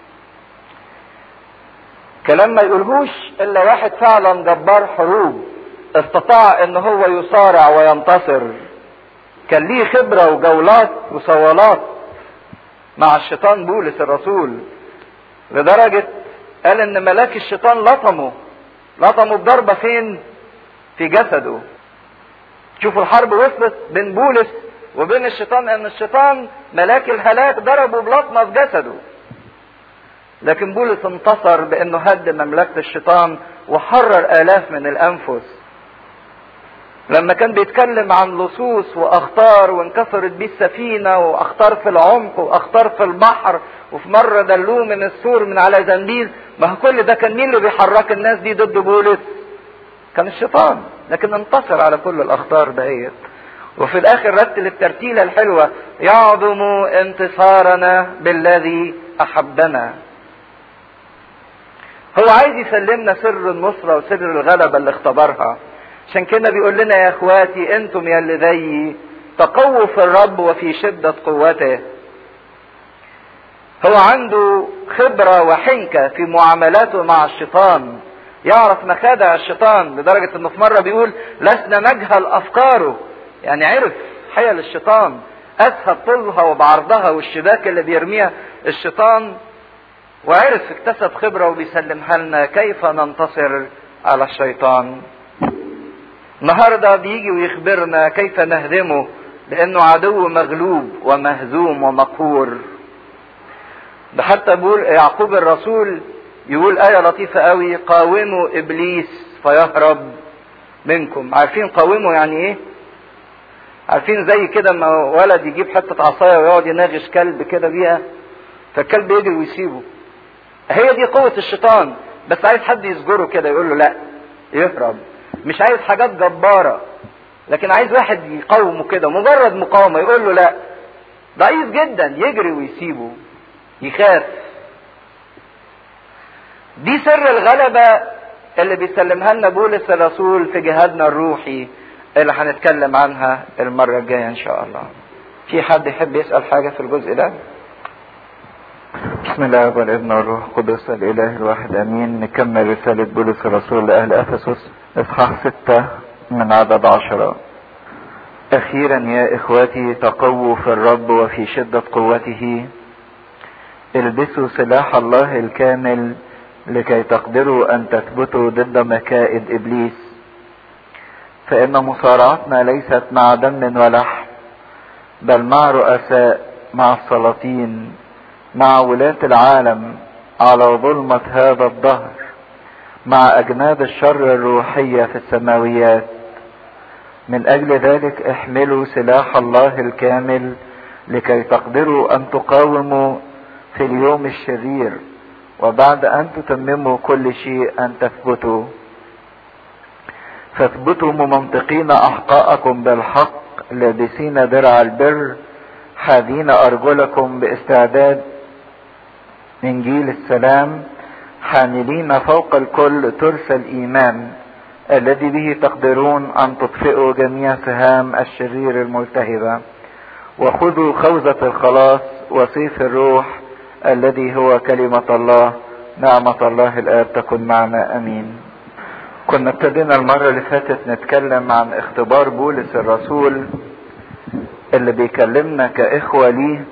كلام ما يقولهوش الا واحد فعلا جبار حروب استطاع ان هو يصارع وينتصر كان ليه خبرة وجولات وصولات مع الشيطان بولس الرسول لدرجة قال ان ملاك الشيطان لطمه لطمه بضربة فين في جسده شوفوا الحرب وصلت بين بولس وبين الشيطان ان الشيطان ملاك الهلاك ضربه بلطمة في جسده لكن بولس انتصر بانه هد مملكة الشيطان وحرر الاف من الانفس لما كان بيتكلم عن لصوص واخطار وانكسرت بيه السفينة واخطار في العمق واخطار في البحر وفي مرة دلوه من السور من على زنبيل ما هو كل ده كان مين اللي بيحرك الناس دي ضد بولس كان الشيطان لكن انتصر على كل الاخطار دهيت وفي الاخر رتل الترتيلة الحلوة يعظم انتصارنا بالذي احبنا هو عايز يسلمنا سر النصرة وسر الغلبة اللي اختبرها عشان كده بيقول لنا يا اخواتي انتم يا اللي زيي تقووا في الرب وفي شدة قوته هو عنده خبرة وحنكة في معاملاته مع الشيطان يعرف مخادع الشيطان لدرجة انه في مرة بيقول لسنا نجهل افكاره يعني عرف حيل الشيطان اسهب طولها وبعرضها والشباك اللي بيرميها الشيطان وعرف اكتسب خبرة وبيسلمها لنا كيف ننتصر على الشيطان النهاردة بيجي ويخبرنا كيف نهزمه لانه عدو مغلوب ومهزوم ومقهور ده حتى بيقول يعقوب الرسول يقول آية لطيفة قوي قاوموا إبليس فيهرب منكم عارفين قاوموا يعني إيه عارفين زي كده ما ولد يجيب حتة عصاية ويقعد يناغش كلب كده بيها فالكلب يجري ويسيبه هي دي قوة الشيطان بس عايز حد يسجره كده يقول له لا يهرب مش عايز حاجات جبارة لكن عايز واحد يقاومه كده مجرد مقاومة يقول له لا ضعيف جدا يجري ويسيبه يخاف دي سر الغلبة اللي بيسلمها لنا بولس الرسول في جهادنا الروحي اللي هنتكلم عنها المرة الجاية ان شاء الله في حد يحب يسأل حاجة في الجزء ده بسم الله والابن والروح القدس الاله الواحد امين نكمل رسالة بولس الرسول لاهل افسس اصحاح ستة من عدد عشرة اخيرا يا اخواتي تقووا في الرب وفي شدة قوته البسوا سلاح الله الكامل لكي تقدروا ان تثبتوا ضد مكائد ابليس فان مصارعتنا ليست مع دم ولحم بل مع رؤساء مع السلاطين مع ولاة العالم على ظلمة هذا الدهر مع اجناد الشر الروحية في السماويات من اجل ذلك احملوا سلاح الله الكامل لكي تقدروا ان تقاوموا في اليوم الشرير وبعد ان تتمموا كل شيء ان تثبتوا فاثبتوا ممنطقين احقاءكم بالحق لابسين درع البر حاذين ارجلكم باستعداد انجيل السلام حاملين فوق الكل ترس الايمان الذي به تقدرون ان تطفئوا جميع سهام الشرير الملتهبه وخذوا خوذه الخلاص وسيف الروح الذي هو كلمة الله نعمة الله الآب تكن معنا أمين كنا ابتدينا المرة اللي فاتت نتكلم عن اختبار بولس الرسول اللي بيكلمنا كإخوة ليه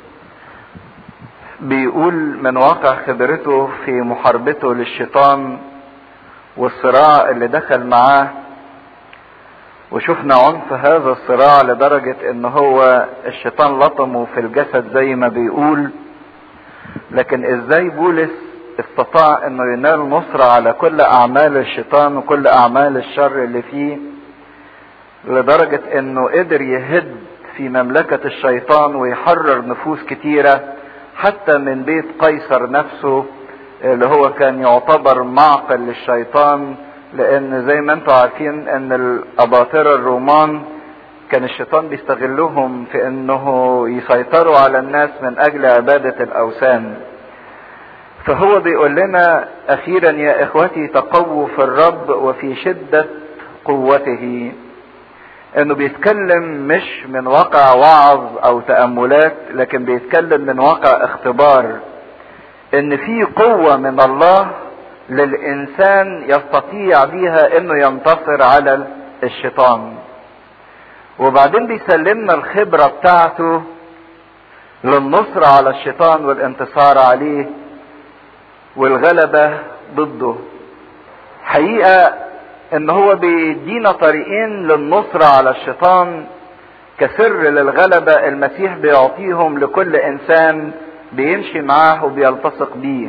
بيقول من واقع خبرته في محاربته للشيطان والصراع اللي دخل معاه وشفنا عنف هذا الصراع لدرجة ان هو الشيطان لطمه في الجسد زي ما بيقول لكن ازاي بولس استطاع انه ينال نصرة على كل اعمال الشيطان وكل اعمال الشر اللي فيه لدرجة انه قدر يهد في مملكة الشيطان ويحرر نفوس كتيرة حتى من بيت قيصر نفسه اللي هو كان يعتبر معقل للشيطان لان زي ما انتم عارفين ان الاباطرة الرومان كان الشيطان بيستغلهم في انه يسيطروا على الناس من اجل عبادة الاوثان فهو بيقول لنا اخيرا يا اخوتي تقووا في الرب وفي شدة قوته انه بيتكلم مش من واقع وعظ او تأملات لكن بيتكلم من واقع اختبار ان في قوة من الله للانسان يستطيع بيها انه ينتصر على الشيطان وبعدين بيسلمنا الخبرة بتاعته للنصر على الشيطان والانتصار عليه والغلبة ضده حقيقة ان هو بيدينا طريقين للنصرة على الشيطان كسر للغلبة المسيح بيعطيهم لكل انسان بيمشي معاه وبيلتصق بيه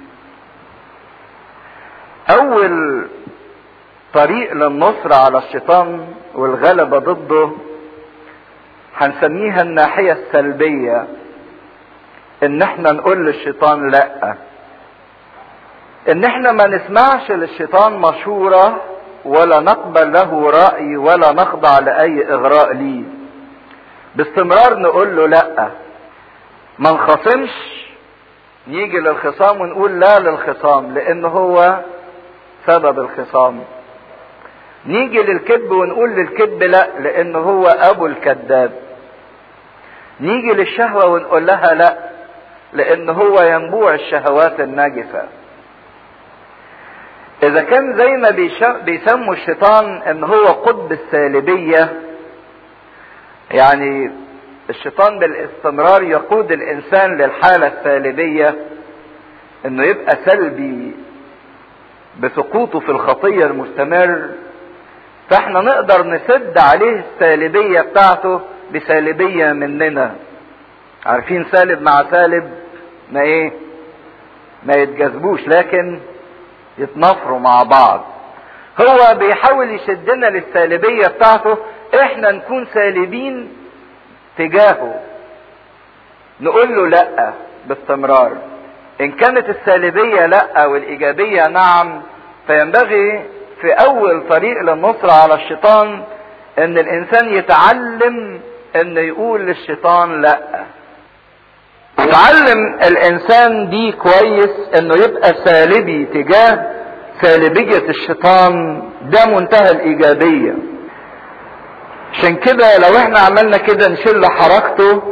اول طريق للنصرة على الشيطان والغلبة ضده هنسميها الناحية السلبية ان احنا نقول للشيطان لا ان احنا ما نسمعش للشيطان مشورة ولا نقبل له رأي ولا نخضع لأي إغراء ليه باستمرار نقول له لا ما نخصمش نيجي للخصام ونقول لا للخصام لأن هو سبب الخصام نيجي للكذب ونقول للكذب لا لأن هو أبو الكذاب نيجي للشهوة ونقول لها لا لأن هو ينبوع الشهوات الناجسة اذا كان زي ما بيسموا الشيطان ان هو قطب السالبية يعني الشيطان بالاستمرار يقود الانسان للحالة السالبية انه يبقى سلبي بسقوطه في الخطية المستمر فاحنا نقدر نسد عليه السالبية بتاعته بسالبية مننا عارفين سالب مع سالب ما ايه ما يتجذبوش لكن يتنافروا مع بعض هو بيحاول يشدنا للسالبية بتاعته احنا نكون سالبين تجاهه نقول له لا باستمرار ان كانت السالبية لا والايجابية نعم فينبغي في اول طريق للنصرة على الشيطان ان الانسان يتعلم انه يقول للشيطان لا يتعلم الانسان دي كويس انه يبقى سالبي تجاه سالبية الشيطان ده منتهى الايجابية عشان كده لو احنا عملنا كده نشل حركته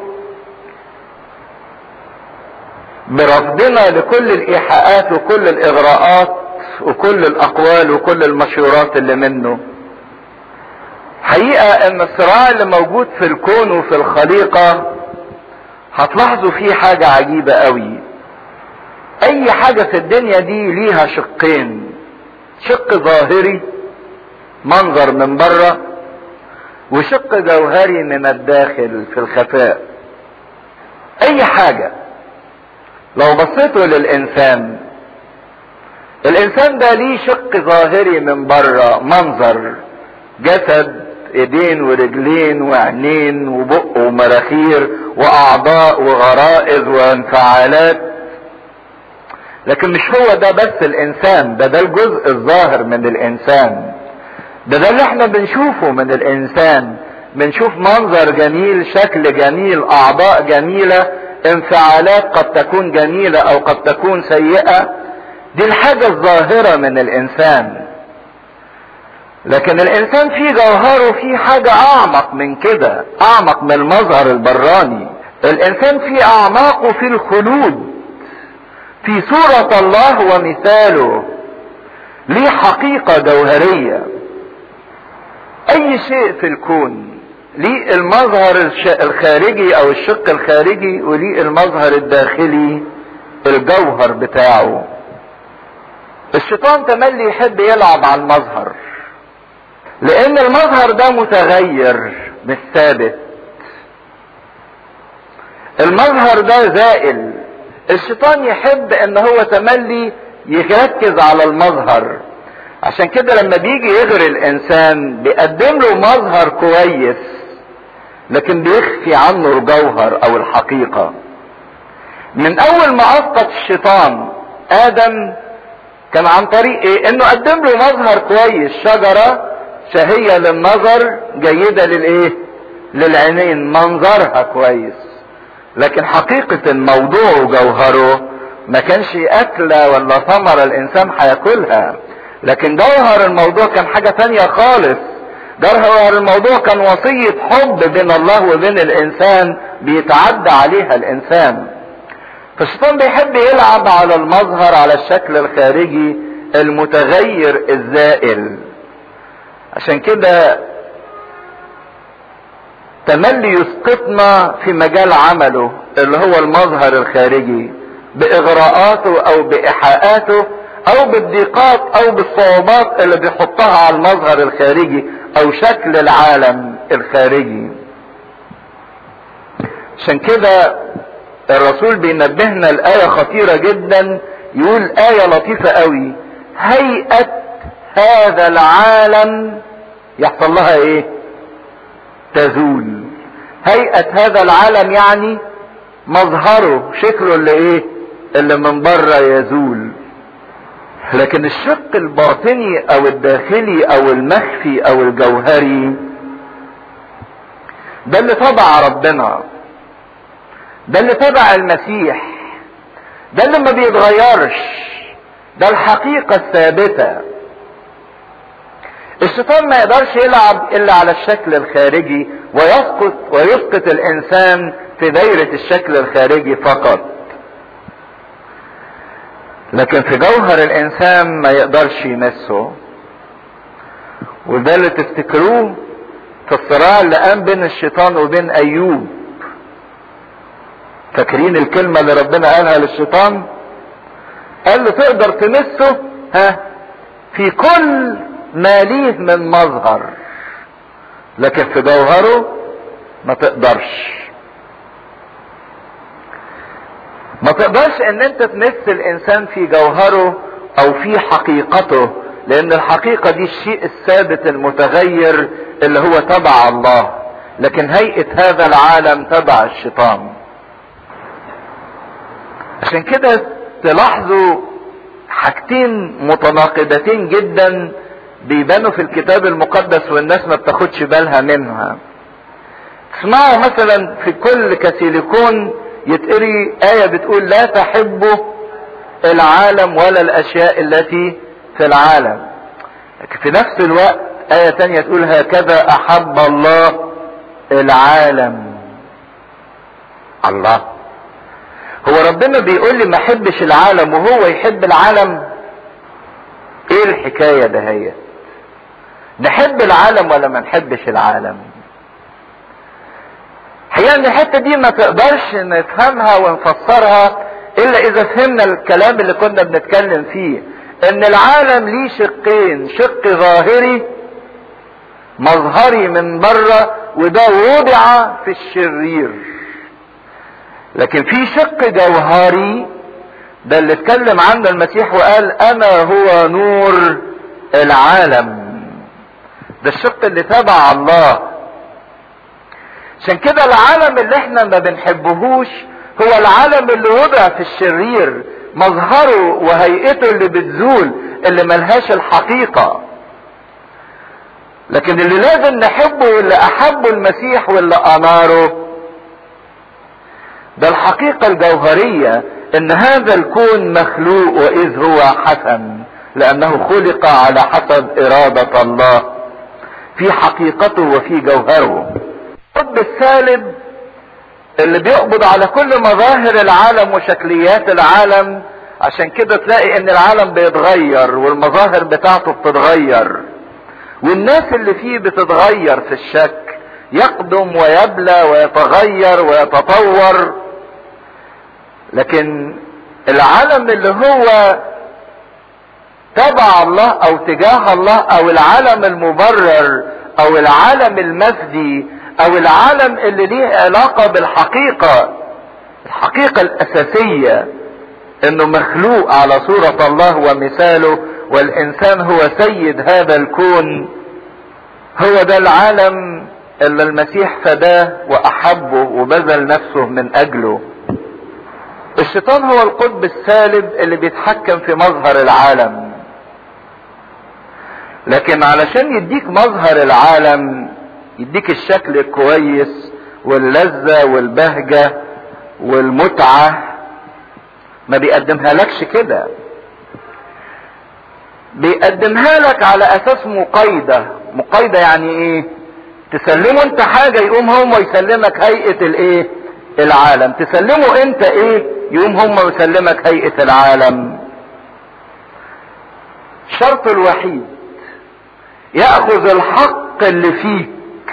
برفضنا لكل الايحاءات وكل الاغراءات وكل الاقوال وكل المشورات اللي منه حقيقة ان الصراع اللي موجود في الكون وفي الخليقة هتلاحظوا فيه حاجة عجيبة قوي اي حاجة في الدنيا دي ليها شقين شق ظاهري منظر من بره وشق جوهري من الداخل في الخفاء اي حاجة لو بصيتوا للانسان الانسان ده ليه شق ظاهري من بره منظر جسد ايدين ورجلين وعينين وبق ومراخير واعضاء وغرائز وانفعالات لكن مش هو ده بس الانسان ده ده الجزء الظاهر من الانسان ده ده اللي احنا بنشوفه من الانسان بنشوف منظر جميل شكل جميل اعضاء جميلة انفعالات قد تكون جميلة او قد تكون سيئة دي الحاجة الظاهرة من الانسان لكن الانسان في جوهره في حاجة اعمق من كده اعمق من المظهر البراني الانسان في اعماقه في الخلود في صورة الله ومثاله ليه حقيقة جوهرية اي شيء في الكون ليه المظهر الخارجي او الشق الخارجي وليه المظهر الداخلي الجوهر بتاعه الشيطان تملي يحب يلعب على المظهر لان المظهر ده متغير مش ثابت المظهر ده زائل الشيطان يحب ان هو تملي يركز على المظهر عشان كده لما بيجي يغري الانسان بيقدم له مظهر كويس لكن بيخفي عنه الجوهر او الحقيقة من اول ما اسقط الشيطان ادم كان عن طريق ايه انه قدم له مظهر كويس شجرة شهية للنظر جيدة للايه للعينين منظرها كويس لكن حقيقة الموضوع وجوهره ما كانش اكلة ولا ثمرة الانسان هياكلها لكن جوهر الموضوع كان حاجة تانية خالص جوهر الموضوع كان وصية حب بين الله وبين الانسان بيتعدى عليها الانسان فالشيطان بيحب يلعب على المظهر على الشكل الخارجي المتغير الزائل عشان كده تملي يسقطنا في مجال عمله اللي هو المظهر الخارجي باغراءاته او بايحاءاته او بالضيقات او بالصعوبات اللي بيحطها على المظهر الخارجي او شكل العالم الخارجي عشان كده الرسول بينبهنا الآية خطيرة جدا يقول آية لطيفة قوي هيئة هذا العالم يحصل لها ايه تزول هيئة هذا العالم يعني مظهره شكله اللي ايه اللي من بره يزول لكن الشق الباطني او الداخلي او المخفي او الجوهري ده اللي طبع ربنا ده اللي تبع المسيح ده اللي ما بيتغيرش ده الحقيقة الثابتة الشيطان ما يقدرش يلعب الا على الشكل الخارجي ويسقط ويسقط الانسان في دايرة الشكل الخارجي فقط لكن في جوهر الانسان ما يقدرش يمسه وده اللي تفتكروه في الصراع اللي قام بين الشيطان وبين ايوب فاكرين الكلمة اللي ربنا قالها للشيطان قال له تقدر تمسه ها في كل ما ليه من مظهر لكن في جوهره ما تقدرش ما تقدرش ان انت تمس الانسان في جوهره او في حقيقته لان الحقيقة دي الشيء الثابت المتغير اللي هو تبع الله لكن هيئة هذا العالم تبع الشيطان عشان كده تلاحظوا حاجتين متناقضتين جدا بيبانوا في الكتاب المقدس والناس ما بتاخدش بالها منها تسمعوا مثلا في كل كاسيليكون يتقري آية بتقول لا تحبوا العالم ولا الأشياء التي في العالم لكن في نفس الوقت آية تانية تقول هكذا أحب الله العالم الله هو ربنا بيقول لي ما احبش العالم وهو يحب العالم ايه الحكايه ده هي نحب العالم ولا ما نحبش العالم حقيقة ان الحتة دي ما تقدرش نفهمها ونفسرها الا اذا فهمنا الكلام اللي كنا بنتكلم فيه ان العالم ليه شقين شق ظاهري مظهري من بره وده وضع في الشرير لكن في شق جوهري ده اللي اتكلم عنه المسيح وقال انا هو نور العالم ده الشق اللي تبع الله عشان كده العالم اللي احنا ما بنحبهوش هو العالم اللي وضع في الشرير مظهره وهيئته اللي بتزول اللي ملهاش الحقيقة لكن اللي لازم نحبه واللي احبه المسيح واللي اناره ده الحقيقة الجوهرية ان هذا الكون مخلوق واذ هو حسن لانه خلق على حسب ارادة الله في حقيقته وفي جوهره الحب السالب اللي بيقبض على كل مظاهر العالم وشكليات العالم عشان كده تلاقي ان العالم بيتغير والمظاهر بتاعته بتتغير والناس اللي فيه بتتغير في الشكل يقدم ويبلى ويتغير ويتطور لكن العالم اللي هو تبع الله او تجاه الله او العالم المبرر او العالم المفدي او العالم اللي ليه علاقة بالحقيقة الحقيقة الاساسية انه مخلوق على صورة الله ومثاله والانسان هو سيد هذا الكون هو ده العالم اللي المسيح فداه واحبه وبذل نفسه من اجله الشيطان هو القطب السالب اللي بيتحكم في مظهر العالم لكن علشان يديك مظهر العالم يديك الشكل الكويس واللذة والبهجة والمتعة ما بيقدمها لكش كده بيقدمها لك على اساس مقايدة مقايدة يعني ايه تسلمه انت حاجة يقوم هو يسلمك هيئة الايه العالم تسلمه انت ايه يقوم هم يسلمك هيئة العالم الشرط الوحيد يأخذ الحق اللي فيك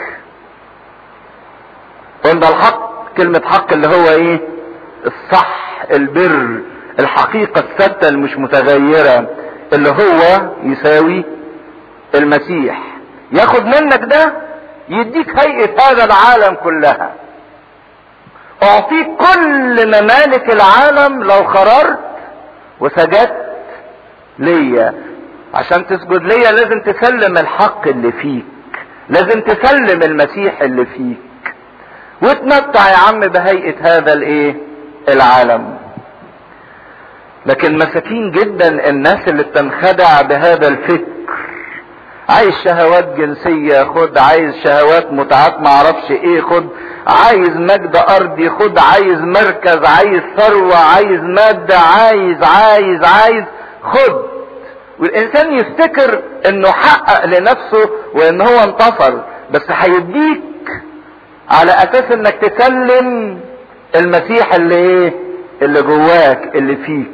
قلنا الحق كلمة حق اللي هو ايه الصح البر الحقيقة الثابتة اللي مش متغيرة اللي هو يساوي المسيح ياخد منك ده يديك هيئة هذا العالم كلها اعطيك كل ممالك العالم لو خررت وسجدت ليا عشان تسجد ليا لازم تسلم الحق اللي فيك لازم تسلم المسيح اللي فيك وتمتع يا عم بهيئة هذا الايه العالم لكن مساكين جدا الناس اللي بتنخدع بهذا الفكر عايز شهوات جنسية خد عايز شهوات متعات معرفش ايه خد عايز مجد ارضي خد عايز مركز عايز ثروة عايز مادة عايز عايز عايز خد والانسان يفتكر انه حقق لنفسه وان هو انتصر بس هيديك على اساس انك تسلم المسيح اللي ايه اللي جواك اللي فيك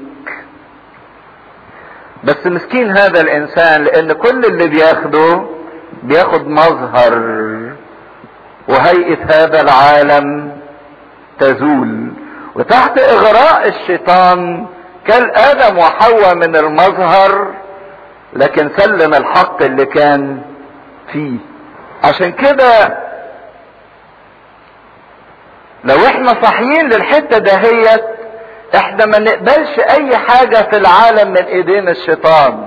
بس مسكين هذا الانسان لان كل اللي بياخده بياخد مظهر وهيئة هذا العالم تزول وتحت اغراء الشيطان كل ادم وحواء من المظهر لكن سلم الحق اللي كان فيه عشان كده لو احنا صاحيين للحته دهيت احنا ما نقبلش اي حاجه في العالم من ايدين الشيطان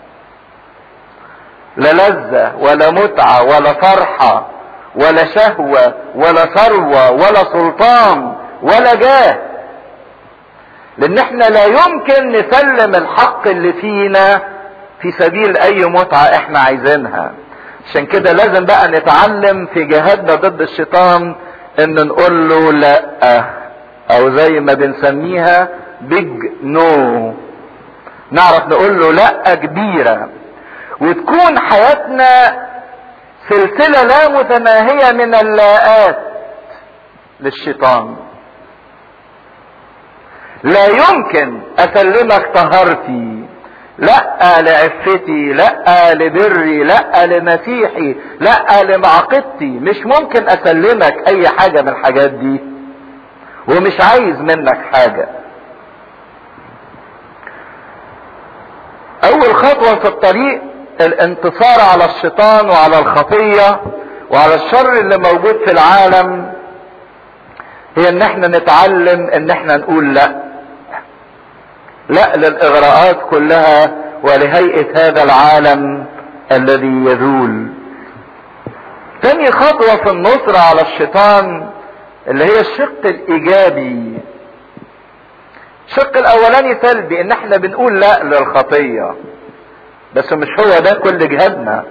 لا لذه ولا متعه ولا فرحه ولا شهوه ولا ثروه ولا سلطان ولا جاه لان احنا لا يمكن نسلم الحق اللي فينا في سبيل اي متعه احنا عايزينها عشان كده لازم بقى نتعلم في جهادنا ضد الشيطان ان نقول له لا او زي ما بنسميها بيج نو نعرف نقول له لا كبيرة وتكون حياتنا سلسلة لا متناهية من اللاءات للشيطان لا يمكن اسلمك طهارتي لا لعفتي لا لبري لا لمسيحي لا لمعقدتي مش ممكن اسلمك اي حاجة من الحاجات دي ومش عايز منك حاجة اول خطوة في الطريق الانتصار على الشيطان وعلى الخطية وعلى الشر اللي موجود في العالم هي ان احنا نتعلم ان احنا نقول لا لا للاغراءات كلها ولهيئة هذا العالم الذي يزول تاني خطوة في النصر على الشيطان اللي هي الشق الايجابي الشق الاولاني سلبي ان احنا بنقول لا للخطية بس مش هو ده كل جهادنا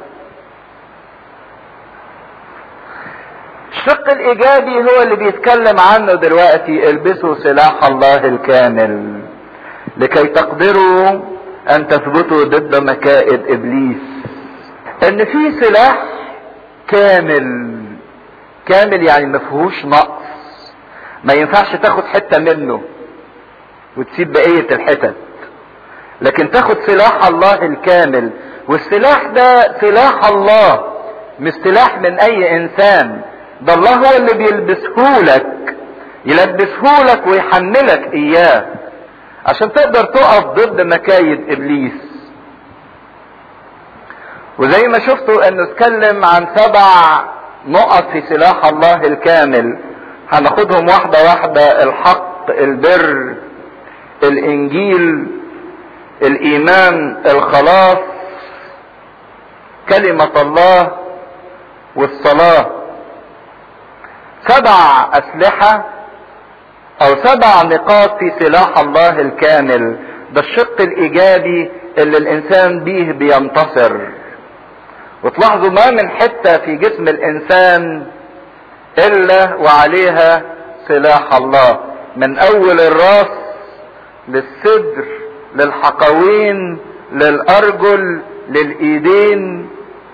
الشق الايجابي هو اللي بيتكلم عنه دلوقتي البسوا سلاح الله الكامل لكي تقدروا ان تثبتوا ضد مكائد ابليس ان في سلاح كامل كامل يعني ما فيهوش نقص ما ينفعش تاخد حته منه وتسيب بقيه الحتت لكن تاخد سلاح الله الكامل والسلاح ده سلاح الله مش سلاح من اي انسان ده الله هو اللي بيلبسهولك يلبسهولك ويحملك اياه عشان تقدر تقف ضد مكايد ابليس وزي ما شفتوا انه اتكلم عن سبع نقط في سلاح الله الكامل هناخدهم واحدة واحدة الحق البر الانجيل الايمان الخلاص كلمة الله والصلاة سبع اسلحة او سبع نقاط في سلاح الله الكامل ده الشق الايجابي اللي الانسان بيه بينتصر وتلاحظوا ما من حتة في جسم الانسان الا وعليها سلاح الله من اول الراس للصدر للحقوين للارجل للايدين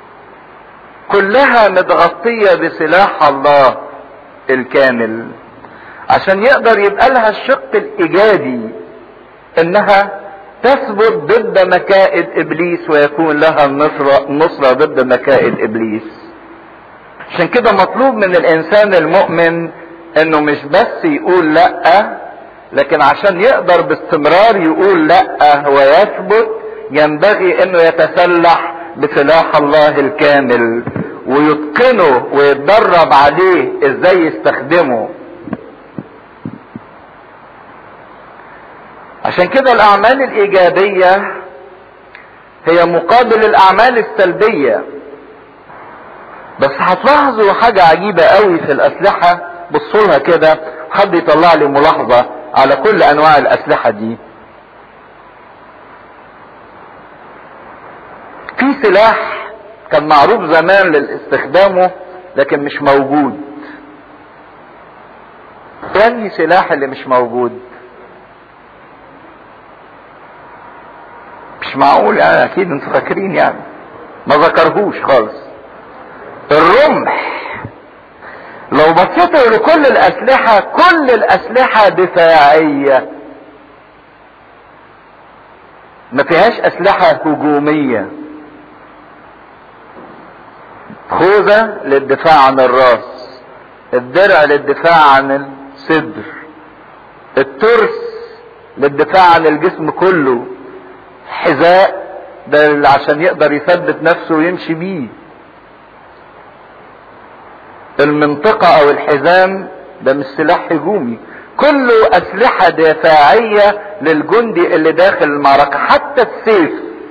كلها متغطية بسلاح الله الكامل عشان يقدر يبقى لها الشق الايجابي انها تثبت ضد مكائد ابليس ويكون لها النصرة, النصرة ضد مكائد ابليس عشان كده مطلوب من الانسان المؤمن انه مش بس يقول لا لكن عشان يقدر باستمرار يقول لا ويثبت ينبغي انه يتسلح بسلاح الله الكامل ويتقنه ويتدرب عليه ازاي يستخدمه عشان كده الاعمال الايجابية هي مقابل الاعمال السلبية بس هتلاحظوا حاجة عجيبة قوي في الاسلحة بصوا لها كده حد يطلع لي ملاحظة على كل انواع الاسلحة دي في سلاح كان معروف زمان للاستخدامه لكن مش موجود انهي سلاح اللي مش موجود مش معقول يعني اكيد انتوا فاكرين يعني ما ذكرهوش خالص الرمح لو بصيتوا لكل الاسلحة كل الاسلحة دفاعية ما فيهاش اسلحة هجومية خوذة للدفاع عن الراس الدرع للدفاع عن الصدر الترس للدفاع عن الجسم كله حذاء ده عشان يقدر يثبت نفسه ويمشي بيه المنطقة او الحزام ده مش سلاح هجومي كله اسلحة دفاعية للجندي اللي داخل المعركة حتى السيف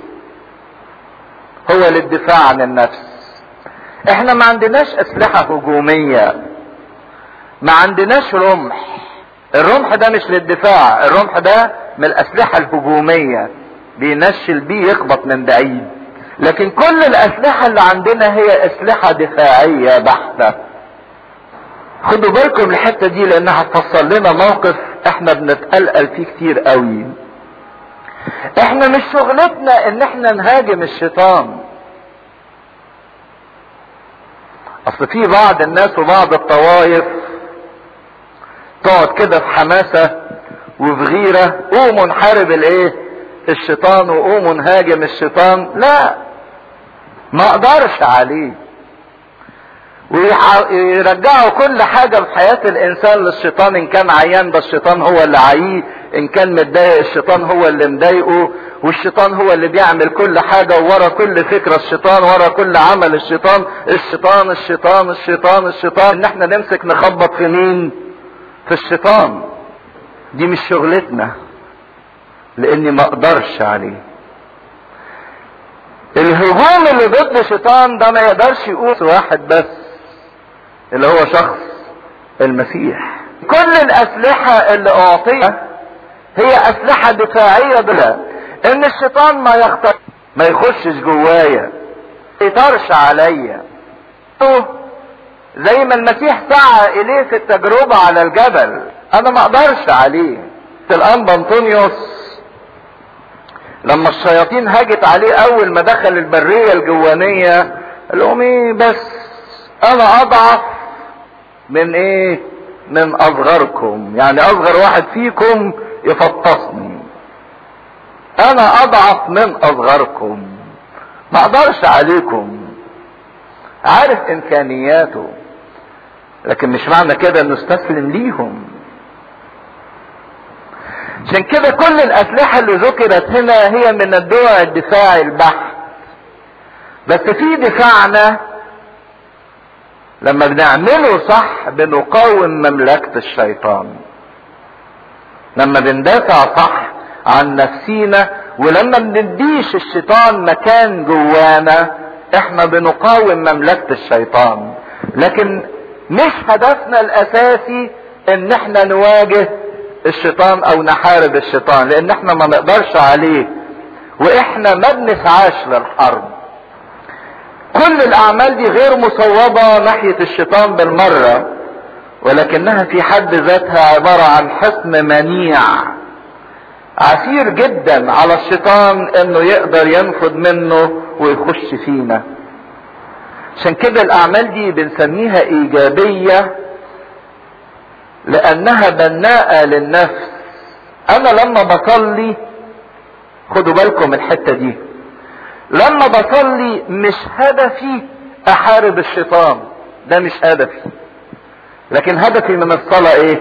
هو للدفاع عن النفس احنا ما عندناش اسلحة هجومية ما عندناش رمح الرمح ده مش للدفاع الرمح ده من الاسلحة الهجومية بينشل بيه يخبط من بعيد لكن كل الاسلحة اللي عندنا هي اسلحة دفاعية بحتة خدوا بالكم الحتة دي لانها هتفصل لنا موقف احنا بنتقلقل فيه كتير قوي احنا مش شغلتنا ان احنا نهاجم الشيطان اصل في بعض الناس وبعض الطوائف تقعد كده في حماسة وفي غيرة قوموا نحارب الايه الشيطان وقوموا نهاجم الشيطان لا ما اقدرش عليه ويرجعوا كل حاجة في حياة الانسان للشيطان ان كان عيان ده الشيطان هو اللي عيه ان كان متضايق الشيطان هو اللي مضايقه والشيطان هو اللي بيعمل كل حاجة ورا كل فكرة الشيطان ورا كل عمل الشيطان الشيطان الشيطان الشيطان الشيطان ان احنا نمسك نخبط في مين في الشيطان دي مش شغلتنا لاني ما اقدرش عليه الهجوم اللي ضد الشيطان ده ما يقدرش يقول واحد بس اللي هو شخص المسيح كل الاسلحة اللي اعطيها هي اسلحة دفاعية بلا ان الشيطان ما يختار ما يخشش جوايا ما يطرش عليا زي ما المسيح سعى اليه في التجربة على الجبل انا ما اقدرش عليه الانبا انطونيوس لما الشياطين هاجت عليه اول ما دخل البرية الجوانية قال لهم ايه بس انا اضعف من ايه من اصغركم يعني اصغر واحد فيكم يفطسني انا اضعف من اصغركم ما اقدرش عليكم عارف امكانياته لكن مش معنى كده انه استسلم ليهم عشان كده كل الاسلحة اللي ذكرت هنا هي من الدوع الدفاعي البحت بس في دفاعنا لما بنعمله صح بنقاوم مملكة الشيطان لما بندافع صح عن نفسينا ولما بنديش الشيطان مكان جوانا احنا بنقاوم مملكة الشيطان لكن مش هدفنا الاساسي ان احنا نواجه الشيطان او نحارب الشيطان لان احنا ما نقدرش عليه واحنا ما بنسعاش للحرب كل الاعمال دي غير مصوبة ناحية الشيطان بالمرة ولكنها في حد ذاتها عبارة عن حصن منيع عسير جدا على الشيطان انه يقدر ينفذ منه ويخش فينا عشان كده الاعمال دي بنسميها ايجابية لانها بناءة للنفس انا لما بصلي خدوا بالكم الحتة دي لما بصلي مش هدفي احارب الشيطان ده مش هدفي لكن هدفي من الصلاة ايه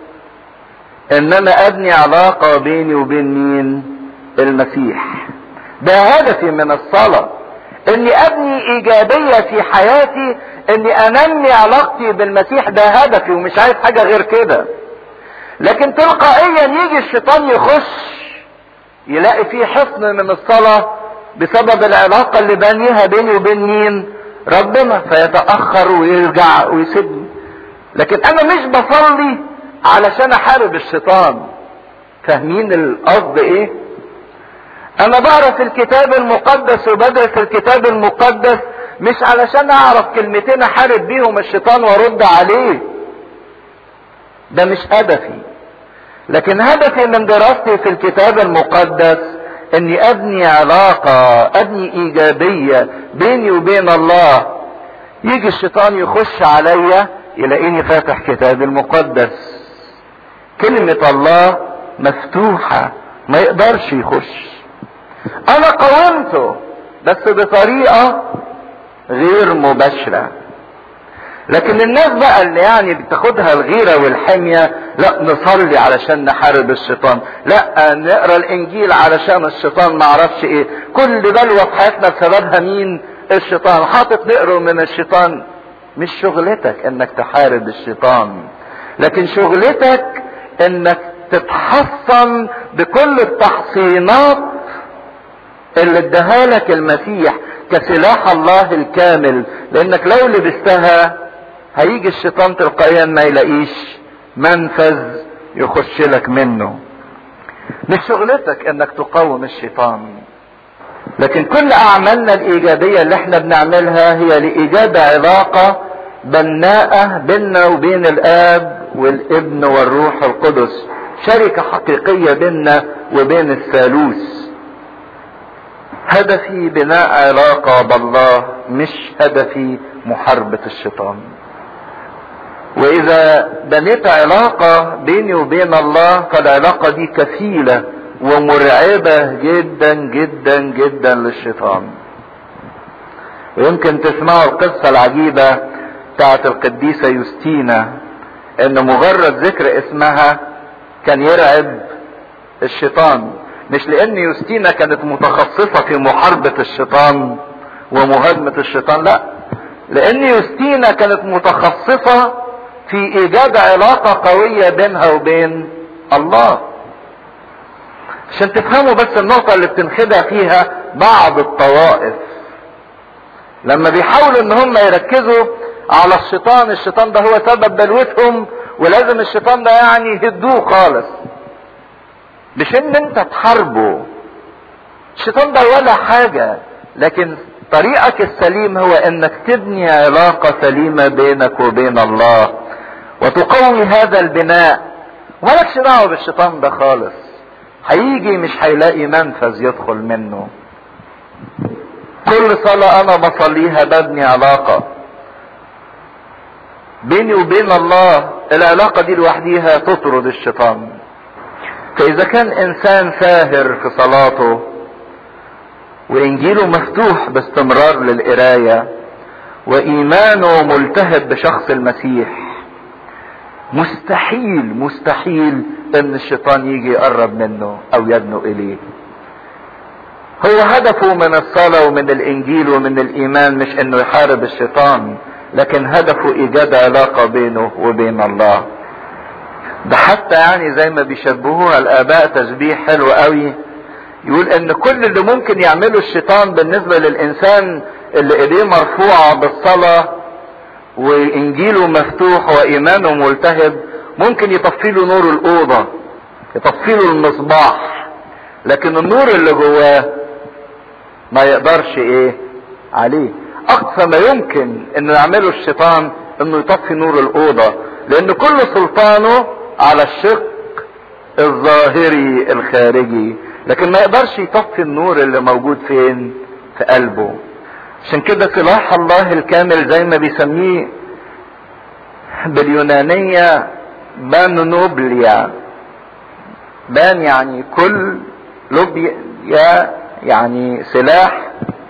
ان انا ابني علاقة بيني وبين مين المسيح ده هدفي من الصلاة اني ابني ايجابية في حياتي اني انمي علاقتي بالمسيح ده هدفي ومش عايز حاجة غير كده لكن تلقائيا يجي الشيطان يخش يلاقي فيه حصن من الصلاة بسبب العلاقة اللي بانيها بيني وبين مين ربنا فيتأخر ويرجع ويسيبني لكن انا مش بصلي علشان احارب الشيطان فاهمين القصد ايه انا بعرف الكتاب المقدس وبدرس الكتاب المقدس مش علشان اعرف كلمتين احارب بيهم الشيطان وارد عليه ده مش هدفي لكن هدفي من دراستي في الكتاب المقدس اني ابني علاقة ابني ايجابية بيني وبين الله يجي الشيطان يخش عليا يلاقيني فاتح كتاب المقدس كلمة الله مفتوحة ما يقدرش يخش انا قاومته بس بطريقة غير مباشرة لكن الناس بقى اللي يعني بتاخدها الغيرة والحمية لا نصلي علشان نحارب الشيطان لا نقرا الانجيل علشان الشيطان ما عرفش ايه كل بلوى في حياتنا بسببها مين الشيطان حاطط نقره من الشيطان مش شغلتك انك تحارب الشيطان لكن شغلتك انك تتحصن بكل التحصينات اللي اداها لك المسيح كسلاح الله الكامل لانك لو لبستها هيجي الشيطان تلقائيا ما يلاقيش منفذ يخش لك منه مش شغلتك انك تقاوم الشيطان لكن كل اعمالنا الايجابية اللي احنا بنعملها هي لايجاد علاقة بناءة بيننا وبين الاب والابن والروح القدس شركة حقيقية بيننا وبين الثالوث هدفي بناء علاقة بالله مش هدفي محاربة الشيطان واذا بنيت علاقة بيني وبين الله فالعلاقة دي كفيلة ومرعبة جدا جدا جدا للشيطان ويمكن تسمعوا القصة العجيبة بتاعت القديسة يوستينا ان مجرد ذكر اسمها كان يرعب الشيطان مش لان يوستينا كانت متخصصة في محاربة الشيطان ومهاجمة الشيطان لا لان يوستينا كانت متخصصة في ايجاد علاقة قوية بينها وبين الله عشان تفهموا بس النقطة اللي بتنخدع فيها بعض الطوائف لما بيحاولوا ان هم يركزوا على الشيطان الشيطان ده هو سبب بلوتهم ولازم الشيطان ده يعني يهدوه خالص مش ان انت تحاربه الشيطان ده ولا حاجة لكن طريقك السليم هو انك تبني علاقة سليمة بينك وبين الله وتقوي هذا البناء ومالكش دعوة بالشيطان ده خالص هيجي مش هيلاقي منفذ يدخل منه كل صلاة انا بصليها ببني علاقة بيني وبين الله العلاقة دي لوحديها تطرد الشيطان فاذا كان انسان ساهر في صلاته وانجيله مفتوح باستمرار للقراية وايمانه ملتهب بشخص المسيح مستحيل مستحيل ان الشيطان يجي يقرب منه او يدنو اليه هو هدفه من الصلاة ومن الانجيل ومن الايمان مش انه يحارب الشيطان لكن هدفه ايجاد علاقة بينه وبين الله ده حتى يعني زي ما بيشبهوها الاباء تشبيه حلو قوي يقول ان كل اللي ممكن يعمله الشيطان بالنسبة للانسان اللي ايديه مرفوعة بالصلاة وانجيله مفتوح وايمانه ملتهب ممكن يطفي له نور الاوضة يطفي له المصباح لكن النور اللي جواه ما يقدرش ايه عليه اقصى ما يمكن انه يعمله الشيطان انه يطفي نور الاوضة لان كل سلطانه على الشق الظاهري الخارجي لكن ما يقدرش يطفي النور اللي موجود فين في قلبه عشان كده سلاح الله الكامل زي ما بيسميه باليونانية بانوبليا بان يعني كل لوبيا يعني سلاح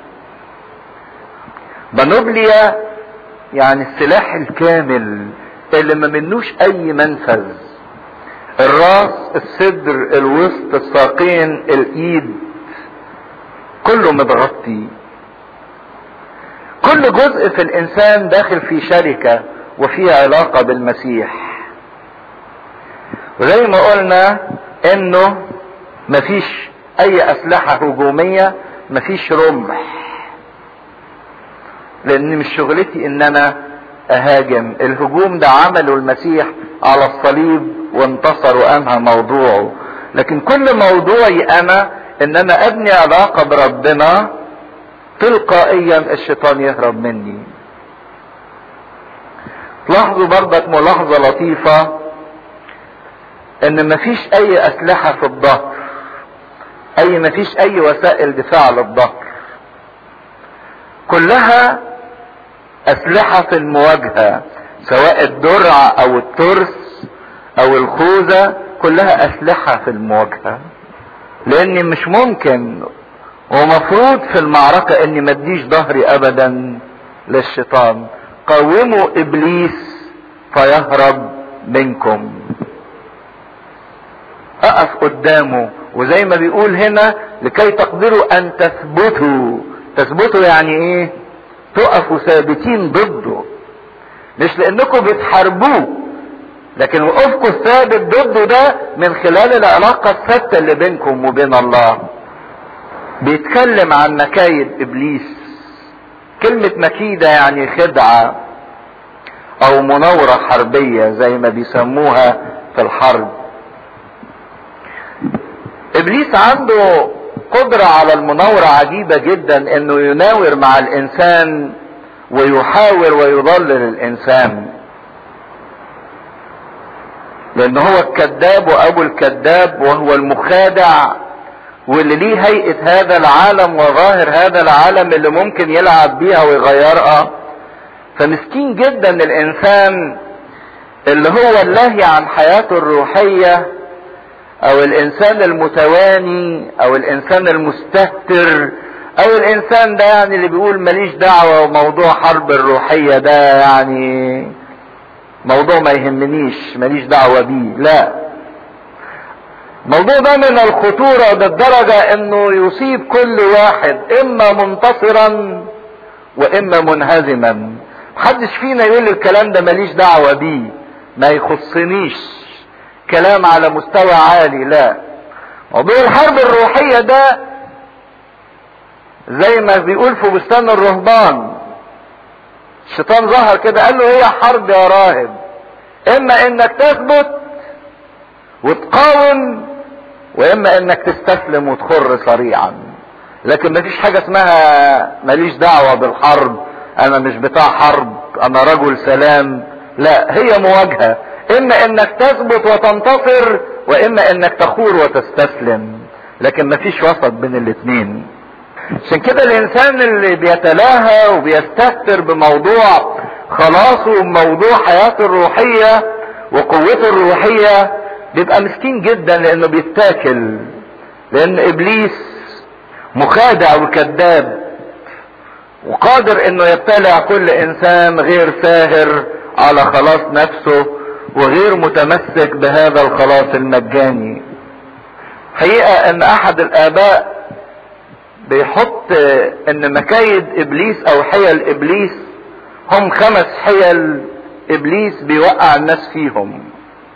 بانوبليا يعني السلاح الكامل اللي ما منوش اي منفذ الراس الصدر الوسط الساقين الايد كله متغطي كل جزء في الانسان داخل في شركة وفي علاقة بالمسيح وزي ما قلنا انه مفيش اي اسلحة هجومية مفيش رمح لان مش شغلتي ان انا اهاجم الهجوم ده عمله المسيح على الصليب وانتصر وانهى موضوعه لكن كل موضوعي انا ان انا ابني علاقة بربنا تلقائيا الشيطان يهرب مني لاحظوا برضك ملاحظة لطيفة ان مفيش اي اسلحة في الظهر اي مفيش اي وسائل دفاع للظهر كلها اسلحة في المواجهة سواء الدرع او الترس او الخوذة كلها اسلحة في المواجهة لان مش ممكن ومفروض في المعركة اني ما اديش ظهري ابدا للشيطان قوموا ابليس فيهرب منكم اقف قدامه وزي ما بيقول هنا لكي تقدروا ان تثبتوا تثبتوا يعني ايه تقفوا ثابتين ضده مش لانكم بتحاربوه لكن وقوفكم الثابت ضده ده من خلال العلاقة الثابتة اللي بينكم وبين الله بيتكلم عن مكايد ابليس كلمة مكيدة يعني خدعة او مناورة حربية زي ما بيسموها في الحرب ابليس عنده قدرة على المناورة عجيبة جدا انه يناور مع الانسان ويحاور ويضلل الانسان لان هو الكذاب وابو الكذاب وهو المخادع واللي ليه هيئة هذا العالم وظاهر هذا العالم اللي ممكن يلعب بيها ويغيرها فمسكين جدا الانسان اللي هو اللاهي عن حياته الروحية او الانسان المتواني او الانسان المستهتر او الانسان ده يعني اللي بيقول ماليش دعوة وموضوع حرب الروحية ده يعني موضوع ما يهمنيش ماليش دعوة بيه لا الموضوع ده من الخطورة بالدرجة انه يصيب كل واحد اما منتصرا واما منهزما محدش فينا يقول الكلام ده ماليش دعوة بيه ما يخصنيش كلام على مستوى عالي لا موضوع الحرب الروحية ده زي ما بيقول في بستان الرهبان الشيطان ظهر كده قال له هي حرب يا راهب اما انك تثبت وتقاوم واما انك تستسلم وتخر سريعا لكن مفيش حاجة اسمها ماليش دعوة بالحرب انا مش بتاع حرب انا رجل سلام لا هي مواجهة اما انك تثبت وتنتصر واما انك تخور وتستسلم لكن مفيش وسط بين الاتنين عشان كده الانسان اللي بيتلاهى وبيستهتر بموضوع خلاصه وموضوع حياته الروحية وقوته الروحية بيبقى مسكين جدا لانه بيتاكل لان ابليس مخادع وكذاب وقادر انه يبتلع كل انسان غير ساهر على خلاص نفسه وغير متمسك بهذا الخلاص المجاني حقيقة ان احد الاباء بيحط ان مكايد ابليس او حيل ابليس هم خمس حيل ابليس بيوقع الناس فيهم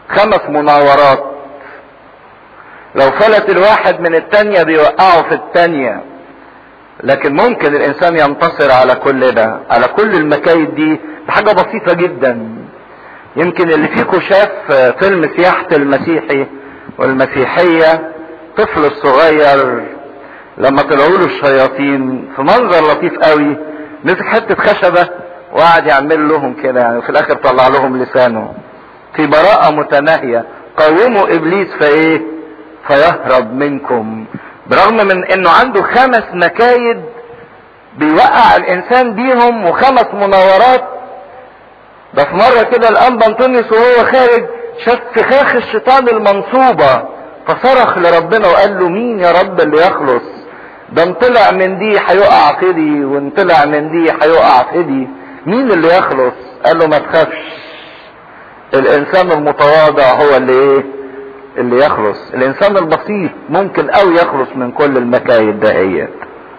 خمس مناورات لو فلت الواحد من التانية بيوقعه في التانية لكن ممكن الانسان ينتصر على كل ده على كل المكايد دي بحاجة بسيطة جدا يمكن اللي فيكم شاف فيلم سياحة المسيحي والمسيحية طفل الصغير لما طلعوا له الشياطين في منظر لطيف قوي مسك حتة خشبة وقعد يعمل لهم كده يعني وفي الاخر طلع لهم لسانه في براءة متناهية قوموا ابليس فايه فيهرب منكم برغم من انه عنده خمس مكايد بيوقع الانسان بيهم وخمس مناورات ده في مرة كده الانبا انطونيوس وهو خارج شاف فخاخ الشيطان المنصوبة فصرخ لربنا وقال له مين يا رب اللي يخلص ده انطلع من دي هيقع في دي وانطلع من دي هيقع في دي مين اللي يخلص قال له ما تخافش الانسان المتواضع هو اللي ايه اللي يخلص الانسان البسيط ممكن او يخلص من كل المكايد دهيت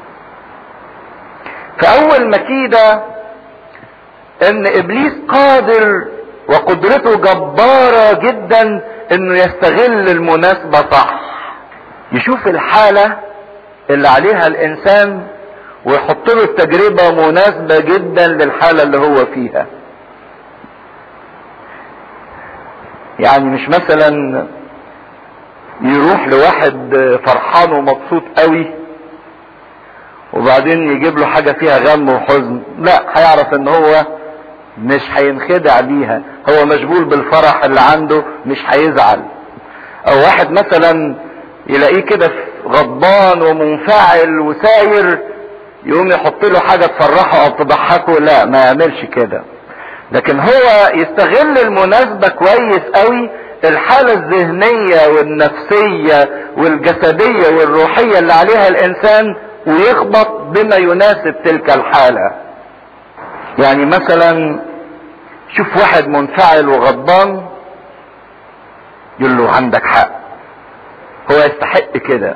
فاول مكيدة ان ابليس قادر وقدرته جبارة جدا انه يستغل المناسبة صح يشوف الحالة اللي عليها الانسان ويحط له التجربة مناسبة جدا للحالة اللي هو فيها يعني مش مثلا يروح لواحد فرحان ومبسوط قوي وبعدين يجيب له حاجة فيها غم وحزن لا هيعرف ان هو مش هينخدع بيها هو مشغول بالفرح اللي عنده مش هيزعل او واحد مثلا يلاقيه كده غضبان ومنفعل وساير يقوم يحط له حاجة تفرحه او تضحكه لا ما يعملش كده لكن هو يستغل المناسبة كويس قوي الحالة الذهنية والنفسية والجسدية والروحية اللي عليها الانسان ويخبط بما يناسب تلك الحالة يعني مثلا شوف واحد منفعل وغضبان يقول له عندك حق هو يستحق كده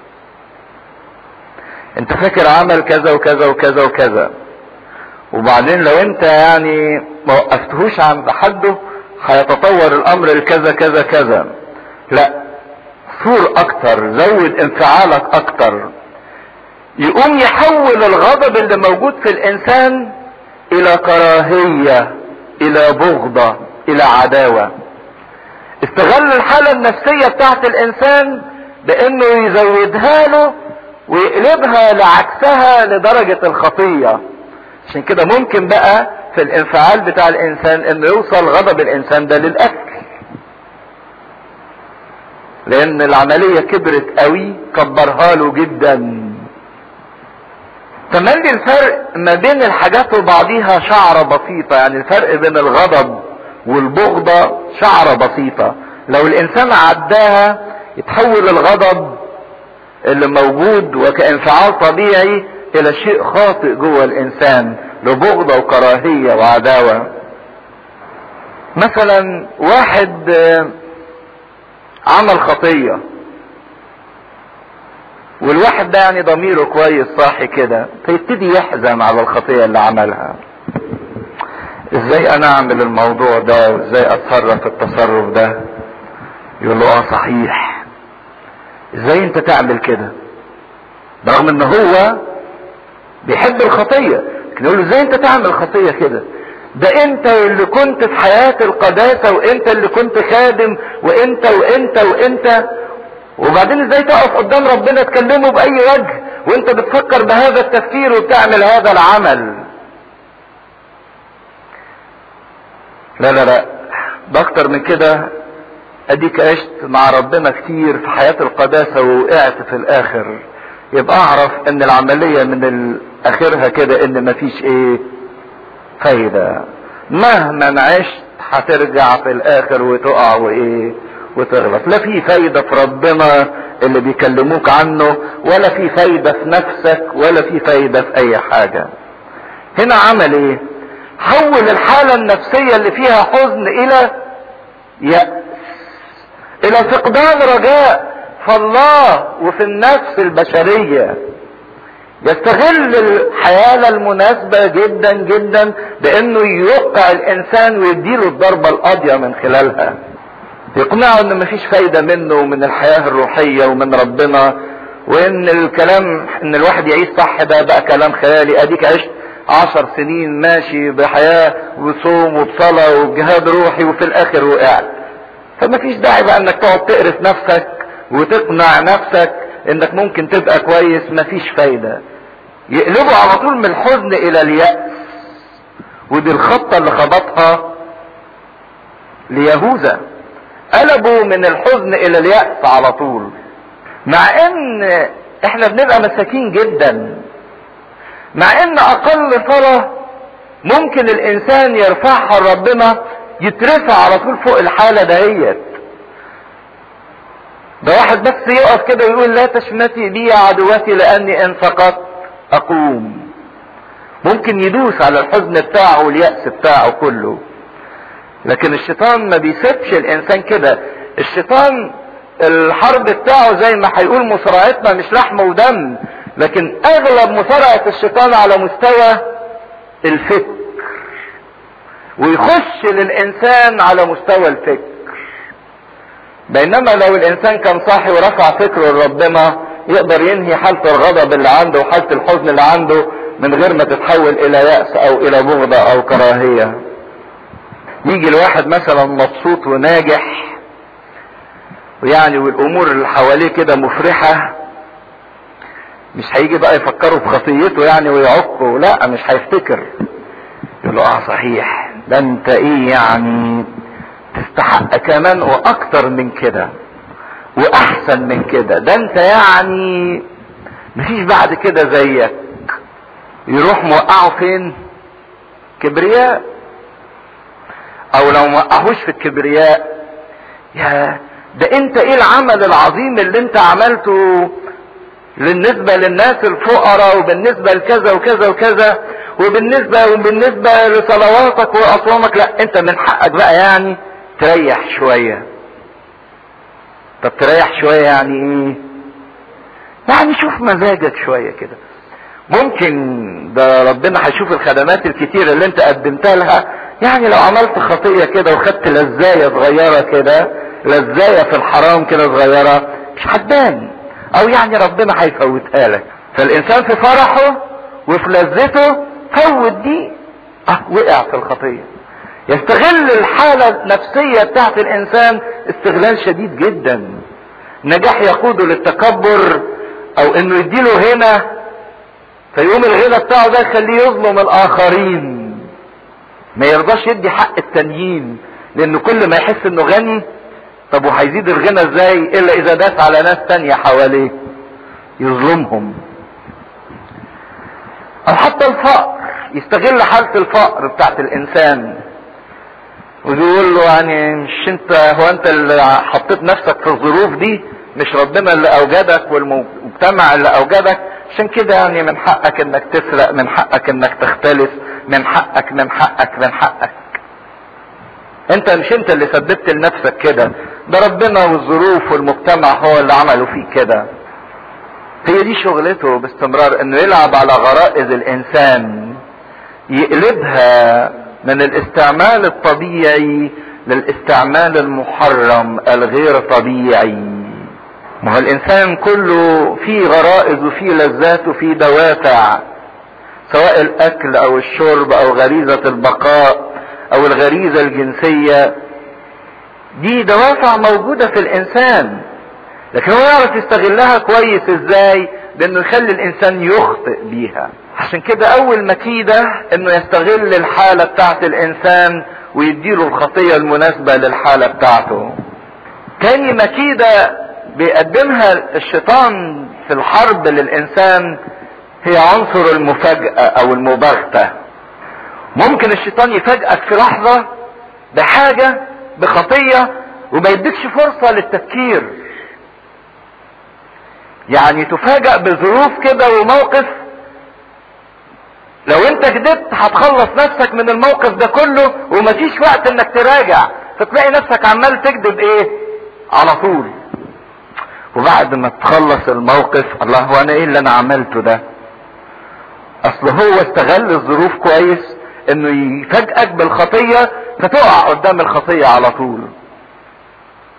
انت فاكر عمل كذا وكذا وكذا وكذا وبعدين لو انت يعني ما وقفتهوش عند حده هيتطور الامر لكذا كذا كذا لا ثور اكتر زود انفعالك اكتر يقوم يحول الغضب اللي موجود في الانسان الى كراهية الى بغضة الى عداوة استغل الحالة النفسية بتاعت الانسان بانه يزودها له ويقلبها لعكسها لدرجة الخطية عشان كده ممكن بقى في الانفعال بتاع الانسان انه يوصل غضب الانسان ده للاكل لان العملية كبرت قوي كبرها له جدا تملي الفرق ما بين الحاجات وبعضيها شعرة بسيطة يعني الفرق بين الغضب والبغضة شعرة بسيطة لو الانسان عداها يتحول الغضب اللي موجود وكانفعال طبيعي الى شيء خاطئ جوه الانسان لبغضة وكراهية وعداوة مثلا واحد عمل خطية والواحد ده يعني ضميره كويس صاحي كده فيبتدي يحزن على الخطية اللي عملها ازاي انا اعمل الموضوع ده وازاي اتصرف التصرف ده يقول له اه صحيح ازاي انت تعمل كده برغم ان هو بيحب الخطية لكن يقول له ازاي انت تعمل خطية كده ده انت اللي كنت في حياة القداسة وانت اللي كنت خادم وانت وانت وانت وبعدين ازاي تقف قدام ربنا تكلمه باي وجه وانت بتفكر بهذا التفكير وبتعمل هذا العمل لا لا لا ده اكتر من كده اديك عشت مع ربنا كتير في حياة القداسة ووقعت في الاخر يبقى اعرف ان العملية من اخرها كده ان مفيش ايه فايدة مهما عشت هترجع في الاخر وتقع وايه وتغلط لا في فايدة في ربنا اللي بيكلموك عنه ولا في فايدة في نفسك ولا في فايدة في اي حاجة هنا عمل ايه حول الحالة النفسية اللي فيها حزن الى يأس الى فقدان رجاء في الله وفي النفس البشرية يستغل الحياة المناسبة جدا جدا بانه يوقع الانسان ويديله الضربة القاضية من خلالها يقنعه ان مفيش فايدة منه ومن الحياة الروحية ومن ربنا وان الكلام ان الواحد يعيش صح ده بقى كلام خيالي اديك عشت عشر سنين ماشي بحياة وصوم وبصلاة وبجهاد روحي وفي الاخر وقعت فمفيش داعي بقى انك تقعد تقرف نفسك وتقنع نفسك انك ممكن تبقى كويس مفيش فايدة يقلبوا على طول من الحزن الى اليأس ودي الخطة اللي خبطها ليهوذا قلبوا من الحزن الى اليأس على طول مع ان احنا بنبقى مساكين جدا مع ان اقل صلاة ممكن الانسان يرفعها لربنا يترفع على طول فوق الحالة دهيت ده واحد بس يقف كده ويقول لا تشمتي بي يا عدوتي لاني ان سقطت اقوم ممكن يدوس على الحزن بتاعه واليأس بتاعه كله لكن الشيطان ما بيسيبش الانسان كده الشيطان الحرب بتاعه زي ما هيقول مصارعتنا مش لحمة ودم لكن اغلب مصارعة الشيطان على مستوى الفكر ويخش للانسان على مستوى الفكر بينما لو الانسان كان صاحي ورفع فكره لربنا يقدر ينهي حالة الغضب اللي عنده وحالة الحزن اللي عنده من غير ما تتحول الى يأس او الى بغضة او كراهية يجي الواحد مثلا مبسوط وناجح ويعني والامور اللي حواليه كده مفرحة مش هيجي بقى يفكروا في خطيته يعني ويعقه لا مش هيفتكر يقول له اه صحيح ده انت ايه يعني تستحق كمان واكتر من كده واحسن من كده ده انت يعني مفيش بعد كده زيك يروح موقعه فين كبرياء او لو موقعهوش في الكبرياء يا ده انت ايه العمل العظيم اللي انت عملته بالنسبة للناس الفقراء وبالنسبة لكذا وكذا وكذا وبالنسبة وبالنسبة لصلواتك واصوامك لا انت من حقك بقى يعني تريح شوية طب تريح شوية يعني ايه يعني شوف مزاجك شوية كده ممكن ده ربنا هيشوف الخدمات الكتيرة اللي انت قدمتها لها يعني لو عملت خطية كده وخدت لزاية صغيرة كده لزاية في الحرام كده صغيرة مش هتبان او يعني ربنا هيفوتها لك فالانسان في فرحه وفي لذته فوت دي اه وقع في الخطية يستغل الحالة النفسية بتاعت الانسان استغلال شديد جدا نجاح يقوده للتكبر او انه يديله هنا فيقوم الغنى بتاعه ده يخليه يظلم الاخرين ما يرضاش يدي حق التانيين لانه كل ما يحس انه غني طب وهيزيد الغنى ازاي الا اذا داس على ناس تانية حواليه يظلمهم او حتى الفقر يستغل حالة الفقر بتاعت الانسان ويقول له يعني مش انت هو انت اللي حطيت نفسك في الظروف دي مش ربنا اللي اوجدك والمجتمع اللي اوجدك عشان كده يعني من حقك انك تسرق من حقك انك تختلف من حقك من حقك من حقك انت مش انت اللي سببت لنفسك كده ده ربنا والظروف والمجتمع هو اللي عملوا فيك كده هي دي شغلته باستمرار انه يلعب على غرائز الانسان يقلبها من الاستعمال الطبيعي للاستعمال المحرم الغير طبيعي ما هو الانسان كله فيه غرائز وفيه لذات وفيه دوافع سواء الاكل او الشرب او غريزة البقاء او الغريزة الجنسية دي دوافع موجودة في الانسان لكن هو يعرف يستغلها كويس ازاي بانه يخلي الانسان يخطئ بيها عشان كده اول مكيدة انه يستغل الحالة بتاعت الانسان ويديله الخطية المناسبة للحالة بتاعته تاني مكيدة بيقدمها الشيطان في الحرب للانسان هي عنصر المفاجأة او المباغتة ممكن الشيطان يفاجئك في لحظة بحاجة بخطية وما يديكش فرصة للتفكير يعني تفاجأ بظروف كده وموقف لو انت كدبت هتخلص نفسك من الموقف ده كله ومفيش وقت انك تراجع فتلاقي نفسك عمال تكذب ايه على طول وبعد ما تخلص الموقف الله هو انا ايه اللي انا عملته ده اصل هو استغل الظروف كويس انه يفاجئك بالخطية فتقع قدام الخطية على طول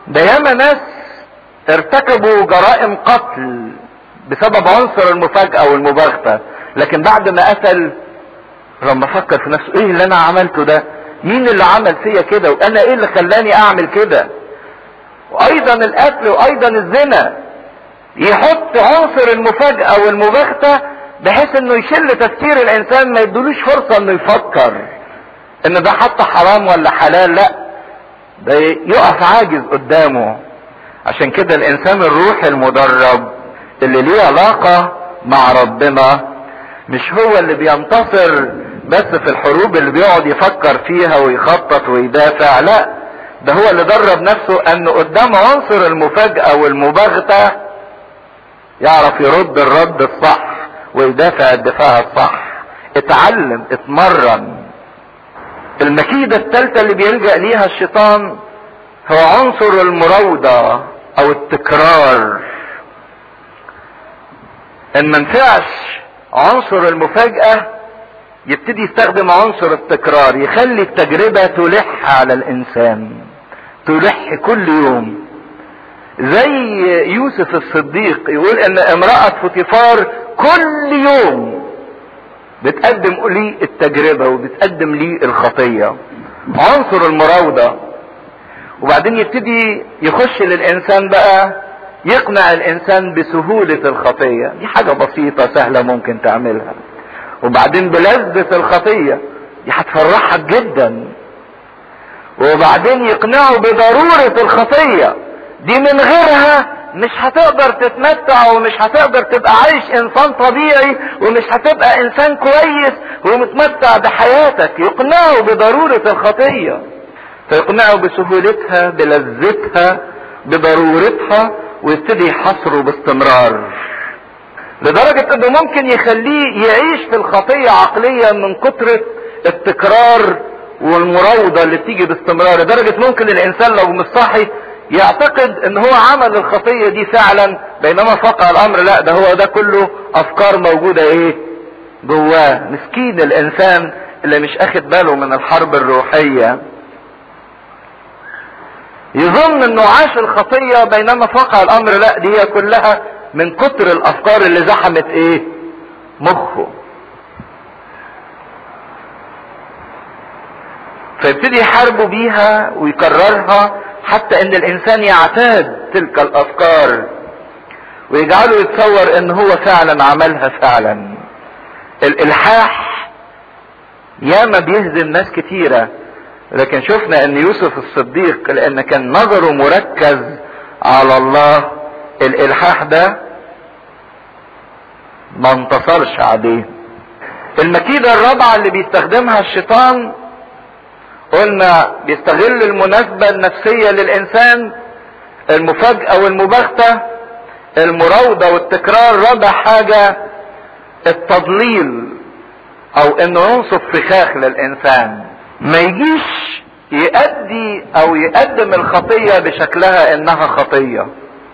ده ياما ناس ارتكبوا جرائم قتل بسبب عنصر المفاجأة والمباغتة لكن بعد ما قتل لما فكر في نفسه ايه اللي انا عملته ده مين اللي عمل فيا كده وانا ايه اللي خلاني اعمل كده وايضا القتل وايضا الزنا يحط عنصر المفاجأة والمباغتة بحيث انه يشل تفكير الانسان ما يدولوش فرصة انه يفكر ان ده حتى حرام ولا حلال لا ده يقف عاجز قدامه عشان كده الانسان الروحي المدرب اللي ليه علاقة مع ربنا مش هو اللي بينتصر بس في الحروب اللي بيقعد يفكر فيها ويخطط ويدافع لا ده هو اللي درب نفسه انه قدام عنصر المفاجأة والمباغتة يعرف يرد الرد الصح ويدافع الدفاع الصح اتعلم اتمرن المكيدة الثالثة اللي بيلجأ ليها الشيطان هو عنصر المراودة او التكرار ان منفعش عنصر المفاجأة يبتدي يستخدم عنصر التكرار يخلي التجربة تلح على الانسان تلح كل يوم زي يوسف الصديق يقول ان امرأة فوتيفار كل يوم بتقدم لي التجربة وبتقدم لي الخطية عنصر المراودة وبعدين يبتدي يخش للانسان بقى يقنع الانسان بسهولة الخطية دي حاجة بسيطة سهلة ممكن تعملها وبعدين بلذة الخطية دي هتفرحك جدا وبعدين يقنعه بضرورة الخطية دي من غيرها مش هتقدر تتمتع ومش هتقدر تبقى عايش انسان طبيعي ومش هتبقى انسان كويس ومتمتع بحياتك يقنعه بضرورة الخطية فيقنعه بسهولتها بلذتها بضرورتها ويبتدي يحصره باستمرار لدرجة انه ممكن يخليه يعيش في الخطية عقليا من كترة التكرار والمراوضة اللي بتيجي باستمرار لدرجة ممكن الانسان لو مش صاحي يعتقد ان هو عمل الخطية دي فعلا بينما فقع الامر لا ده هو ده كله افكار موجودة ايه جواه مسكين الانسان اللي مش اخد باله من الحرب الروحية يظن انه عاش الخطية بينما فقع الامر لا دي هي كلها من كتر الافكار اللي زحمت ايه مخه فيبتدي يحاربوا بيها ويكررها حتى ان الانسان يعتاد تلك الافكار ويجعله يتصور ان هو فعلا عملها فعلا الالحاح ياما بيهزم ناس كتيرة لكن شفنا ان يوسف الصديق لان كان نظره مركز على الله الالحاح ده ما انتصرش عليه المكيدة الرابعة اللي بيستخدمها الشيطان قلنا بيستغل المناسبة النفسية للإنسان المفاجأة والمباغتة المراوضة والتكرار رابع حاجة التضليل أو إنه ينصف فخاخ للإنسان ما يجيش يؤدي أو يقدم الخطية بشكلها إنها خطية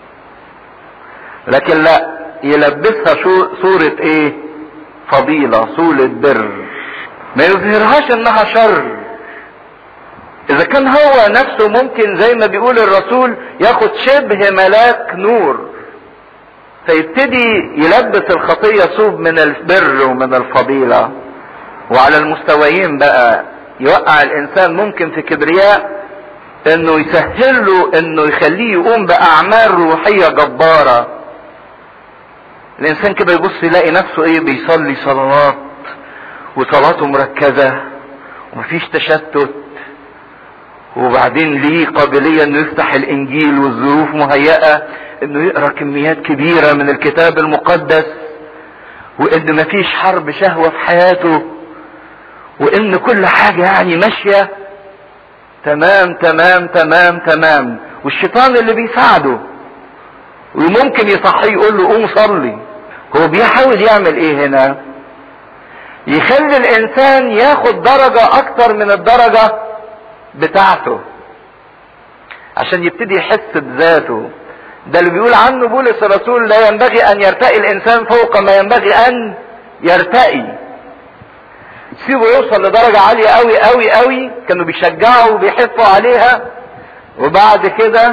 لكن لا يلبسها صورة إيه؟ فضيلة صورة بر ما يظهرهاش إنها شر اذا كان هو نفسه ممكن زي ما بيقول الرسول ياخد شبه ملاك نور فيبتدي يلبس الخطية صوب من البر ومن الفضيلة وعلى المستويين بقى يوقع الانسان ممكن في كبرياء انه يسهل له انه يخليه يقوم باعمال روحية جبارة الانسان كده يبص يلاقي نفسه ايه بيصلي صلوات وصلاته مركزة ومفيش تشتت وبعدين ليه قابلية انه يفتح الانجيل والظروف مهيئة انه يقرا كميات كبيرة من الكتاب المقدس وان مفيش حرب شهوة في حياته وان كل حاجة يعني ماشية تمام تمام تمام تمام والشيطان اللي بيساعده وممكن يصحيه يقول له قوم صلي هو بيحاول يعمل ايه هنا يخلي الانسان ياخد درجة اكتر من الدرجة بتاعته عشان يبتدي يحس بذاته ده اللي بيقول عنه بولس الرسول لا ينبغي ان يرتقي الانسان فوق ما ينبغي ان يرتقي سيبه يوصل لدرجة عالية قوي قوي قوي كانوا بيشجعوا وبيحثوا عليها وبعد كده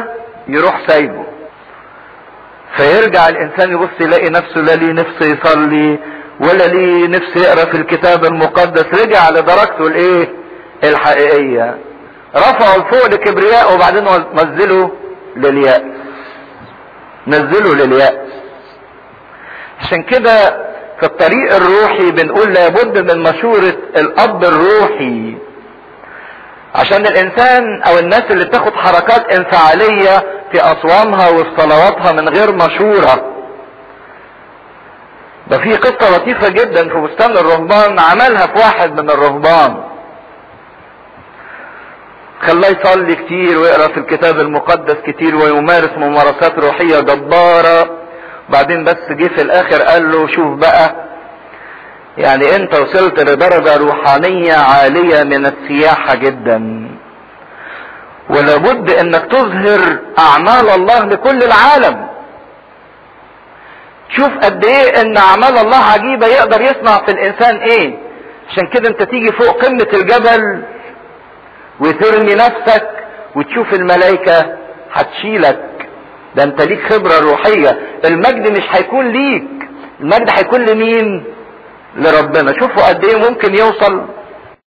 يروح سايبه فيرجع الانسان يبص يلاقي نفسه لا ليه نفسه يصلي ولا ليه نفسه يقرا في الكتاب المقدس رجع لدرجته الايه الحقيقيه رفعوا لفوق لكبرياء وبعدين نزلوا لليأس نزلوا لليأس عشان كده في الطريق الروحي بنقول لابد من مشورة الأب الروحي عشان الإنسان أو الناس اللي بتاخد حركات انفعالية في أصوامها وفي صلواتها من غير مشورة ده في قصة لطيفة جدا في بستان الرهبان عملها في واحد من الرهبان خلاه يصلي كتير ويقرا في الكتاب المقدس كتير ويمارس ممارسات روحيه جباره بعدين بس جه في الاخر قال له شوف بقى يعني انت وصلت لدرجه روحانيه عاليه من السياحه جدا ولابد انك تظهر اعمال الله لكل العالم شوف قد ايه ان اعمال الله عجيبه يقدر يصنع في الانسان ايه عشان كده انت تيجي فوق قمه الجبل وترمي نفسك وتشوف الملائكة هتشيلك ده انت ليك خبرة روحية المجد مش هيكون ليك المجد هيكون لمين لربنا شوفوا قد ايه ممكن يوصل